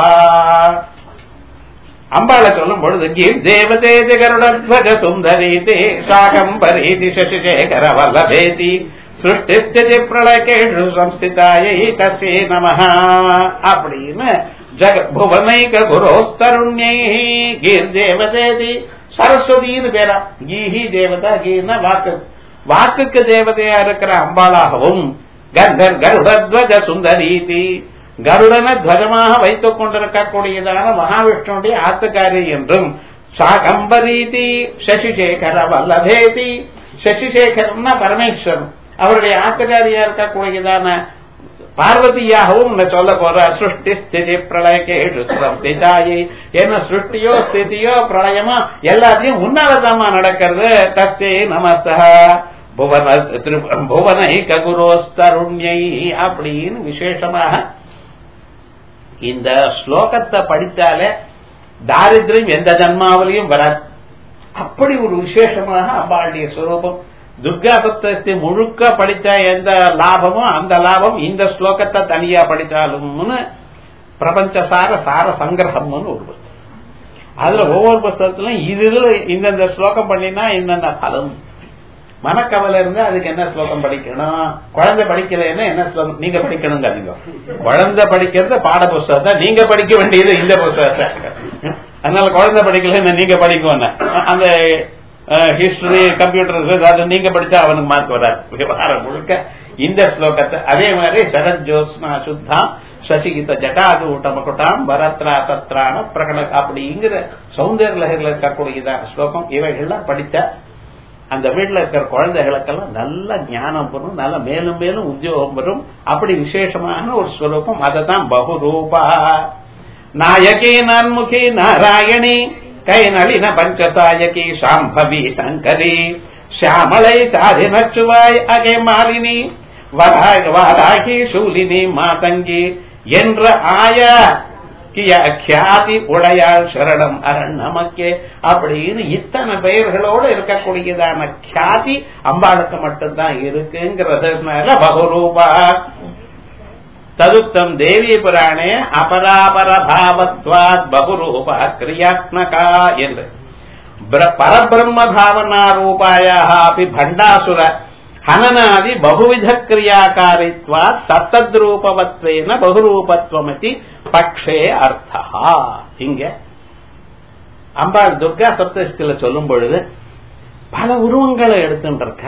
அம்பாளை சொல்லும் பொழுது கீர் தேவதே ஜெகருடத்வஜ சுந்தரீதி சாகம்பரீதி சசிசேகர வல்லபேதி சிருஷ்டி பிரளயேஷு சம்ஸ்திதாயை தசே நம அப்படின்னு ஜக புவனைக குரோஸ்தருண்யை கீர் தேவதேதி சரஸ்வதினு பேரா கீஹி தேவதா கீர்னா வாக்கு வாக்குக்கு தேவதையா இருக்கிற அம்பாளாகவும் கந்தர் கருடத்வஜ சுந்தரீதி கருடனை துவஜமாக வைத்துக் கொண்டிருக்கக்கூடியதான மகாவிஷ்ணுடைய ஆத்துக்காரி என்றும் சாகம்பரீதி சசிசேகர வல்லபேதி சசிசேகரம்னா பரமேஸ்வரன் அவருடைய ஆத்துக்காரியா இருக்கக்கூடியதான பார்வதியாகவும் சொல்ல போற சிருஷ்டி ஸ்திதி பிரளயக்கேஷு ஸ்திதாயி என்ன சிருஷ்டியோ ஸ்திதியோ பிரளயமோ எல்லாத்தையும் உன்னாலதாமா நடக்கிறது தஸ்தே நமஸ்தா புவன புவனைக குரோஸ்தருண்யை அப்படின்னு விசேஷமாக இந்த ஸ்லோகத்தை படித்தாலே தாரித்திரம் எந்த ஜன்மாவிலையும் வராது அப்படி ஒரு விசேஷமாக அம்பாளுடைய ஸ்வரூபம் துர்கா சப்தத்தை முழுக்க படிச்சா எந்த லாபமோ அந்த லாபம் இந்த ஸ்லோகத்தை தனியா படிச்சாலும்னு பிரபஞ்சசார சார சங்கிரகம்னு ஒரு புஸ்தகம் அதுல ஒவ்வொரு புஸ்தகத்திலும் இதுல இந்தந்த ஸ்லோகம் பண்ணினா என்னென்ன பலன் மனக்கவலை இருந்தா அதுக்கு என்ன ஸ்லோகம் படிக்கணும் குழந்தை படிக்கலைன்னா என்ன ஸ்லோகம் நீங்க படிக்கணுங்க அதிகம் குழந்தை படிக்கிறது பாட புஸ்தகத்தை நீங்க படிக்க வேண்டியது இந்த புஸ்தகத்தை அதனால குழந்தை படிக்கலன்னா நீங்க படிக்கணும் அந்த ஹிஸ்டரி கம்ப்யூட்டர் அது நீங்க படிச்சா அவனுக்கு மார்க் வராது விவகாரம் முழுக்க இந்த ஸ்லோகத்தை அதே மாதிரி சரத் ஜோஸ்னா சுத்தாம் சசிகித ஜட்டாது ஊட்டமகுட்டாம் பரத்ரா சத்ரான பிரகட அப்படிங்கிற சௌந்தர்ய லகரில் இருக்கக்கூடியதான ஸ்லோகம் இவைகள்லாம் படித்தா அந்த வீட்டில் இருக்கிற குழந்தைகளுக்கெல்லாம் நல்ல ஞானம் வரும் நல்ல மேலும் மேலும் உத்தியோகம் வரும் அப்படி விசேஷமான ஒரு ஸ்வரூபம் அதை தான் பகுரூபா நாயகி நான்முகி நாராயணி கை நளின பஞ்சசாயகி சாம்பவி சங்கரி ஷியாமளை சாதினச்சுவாய் அகே மாலினி வாராகி சூலினி மாதங்கி என்ற ஆயா கியாதி உடையாள் சரணம் அரண் நமக்கே அப்படின்னு இத்தனை பெயர்களோடு இருக்கக்கூடியதான கியாதி அம்பாளுக்கு மட்டும்தான் இருக்குங்கிறதுனால பகுரூபா ததுத்தம் தேவி புராணே அபராபர பாவத்வாத் பகுரூபா கிரியாத்மகா என்று பரபிரம்ம பாவனா ரூபாயா அப்படி பண்டாசுர ஹனனாதி பகுவித கிரியாக்காரித்வா தத்தத்ரூபவத்வேன பகுரூபத்வமதி பக்ஷே அர்த்தா இங்க அம்பாள் துர்கா சப்தஸ்தில சொல்லும் பொழுது பல உருவங்களை எடுத்துருக்க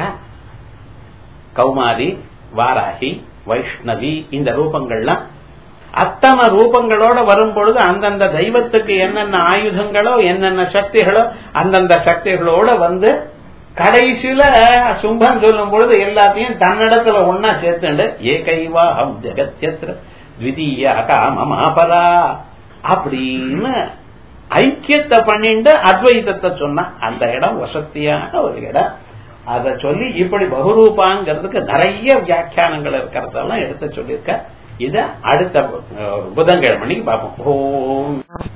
கௌமாரி வாராகி வைஷ்ணவி இந்த ரூபங்கள்லாம் அத்தனை ரூபங்களோட வரும் பொழுது அந்தந்த தெய்வத்துக்கு என்னென்ன ஆயுதங்களோ என்னென்ன சக்திகளோ அந்தந்த சக்திகளோட வந்து கடைசியில சும்பன் சொல்லும் பொழுது எல்லாத்தையும் தன்னிடத்துல ஒன்னா சேர்த்துண்டு ஏகைவா ஹம் ஜெகத்யத்ர த்விதீய காமமாபரா அப்படின்னு ஐக்கியத்தை பண்ணிட்டு அத்வைதத்தை சொன்னா அந்த இடம் வசத்தியான ஒரு இடம் அதை சொல்லி இப்படி பகுரூபாங்கிறதுக்கு நிறைய வியாக்கியானங்கள் இருக்கிறதெல்லாம் எடுத்து சொல்லியிருக்க இத அடுத்த புதன்கிழமை பார்ப்போம் ஓம்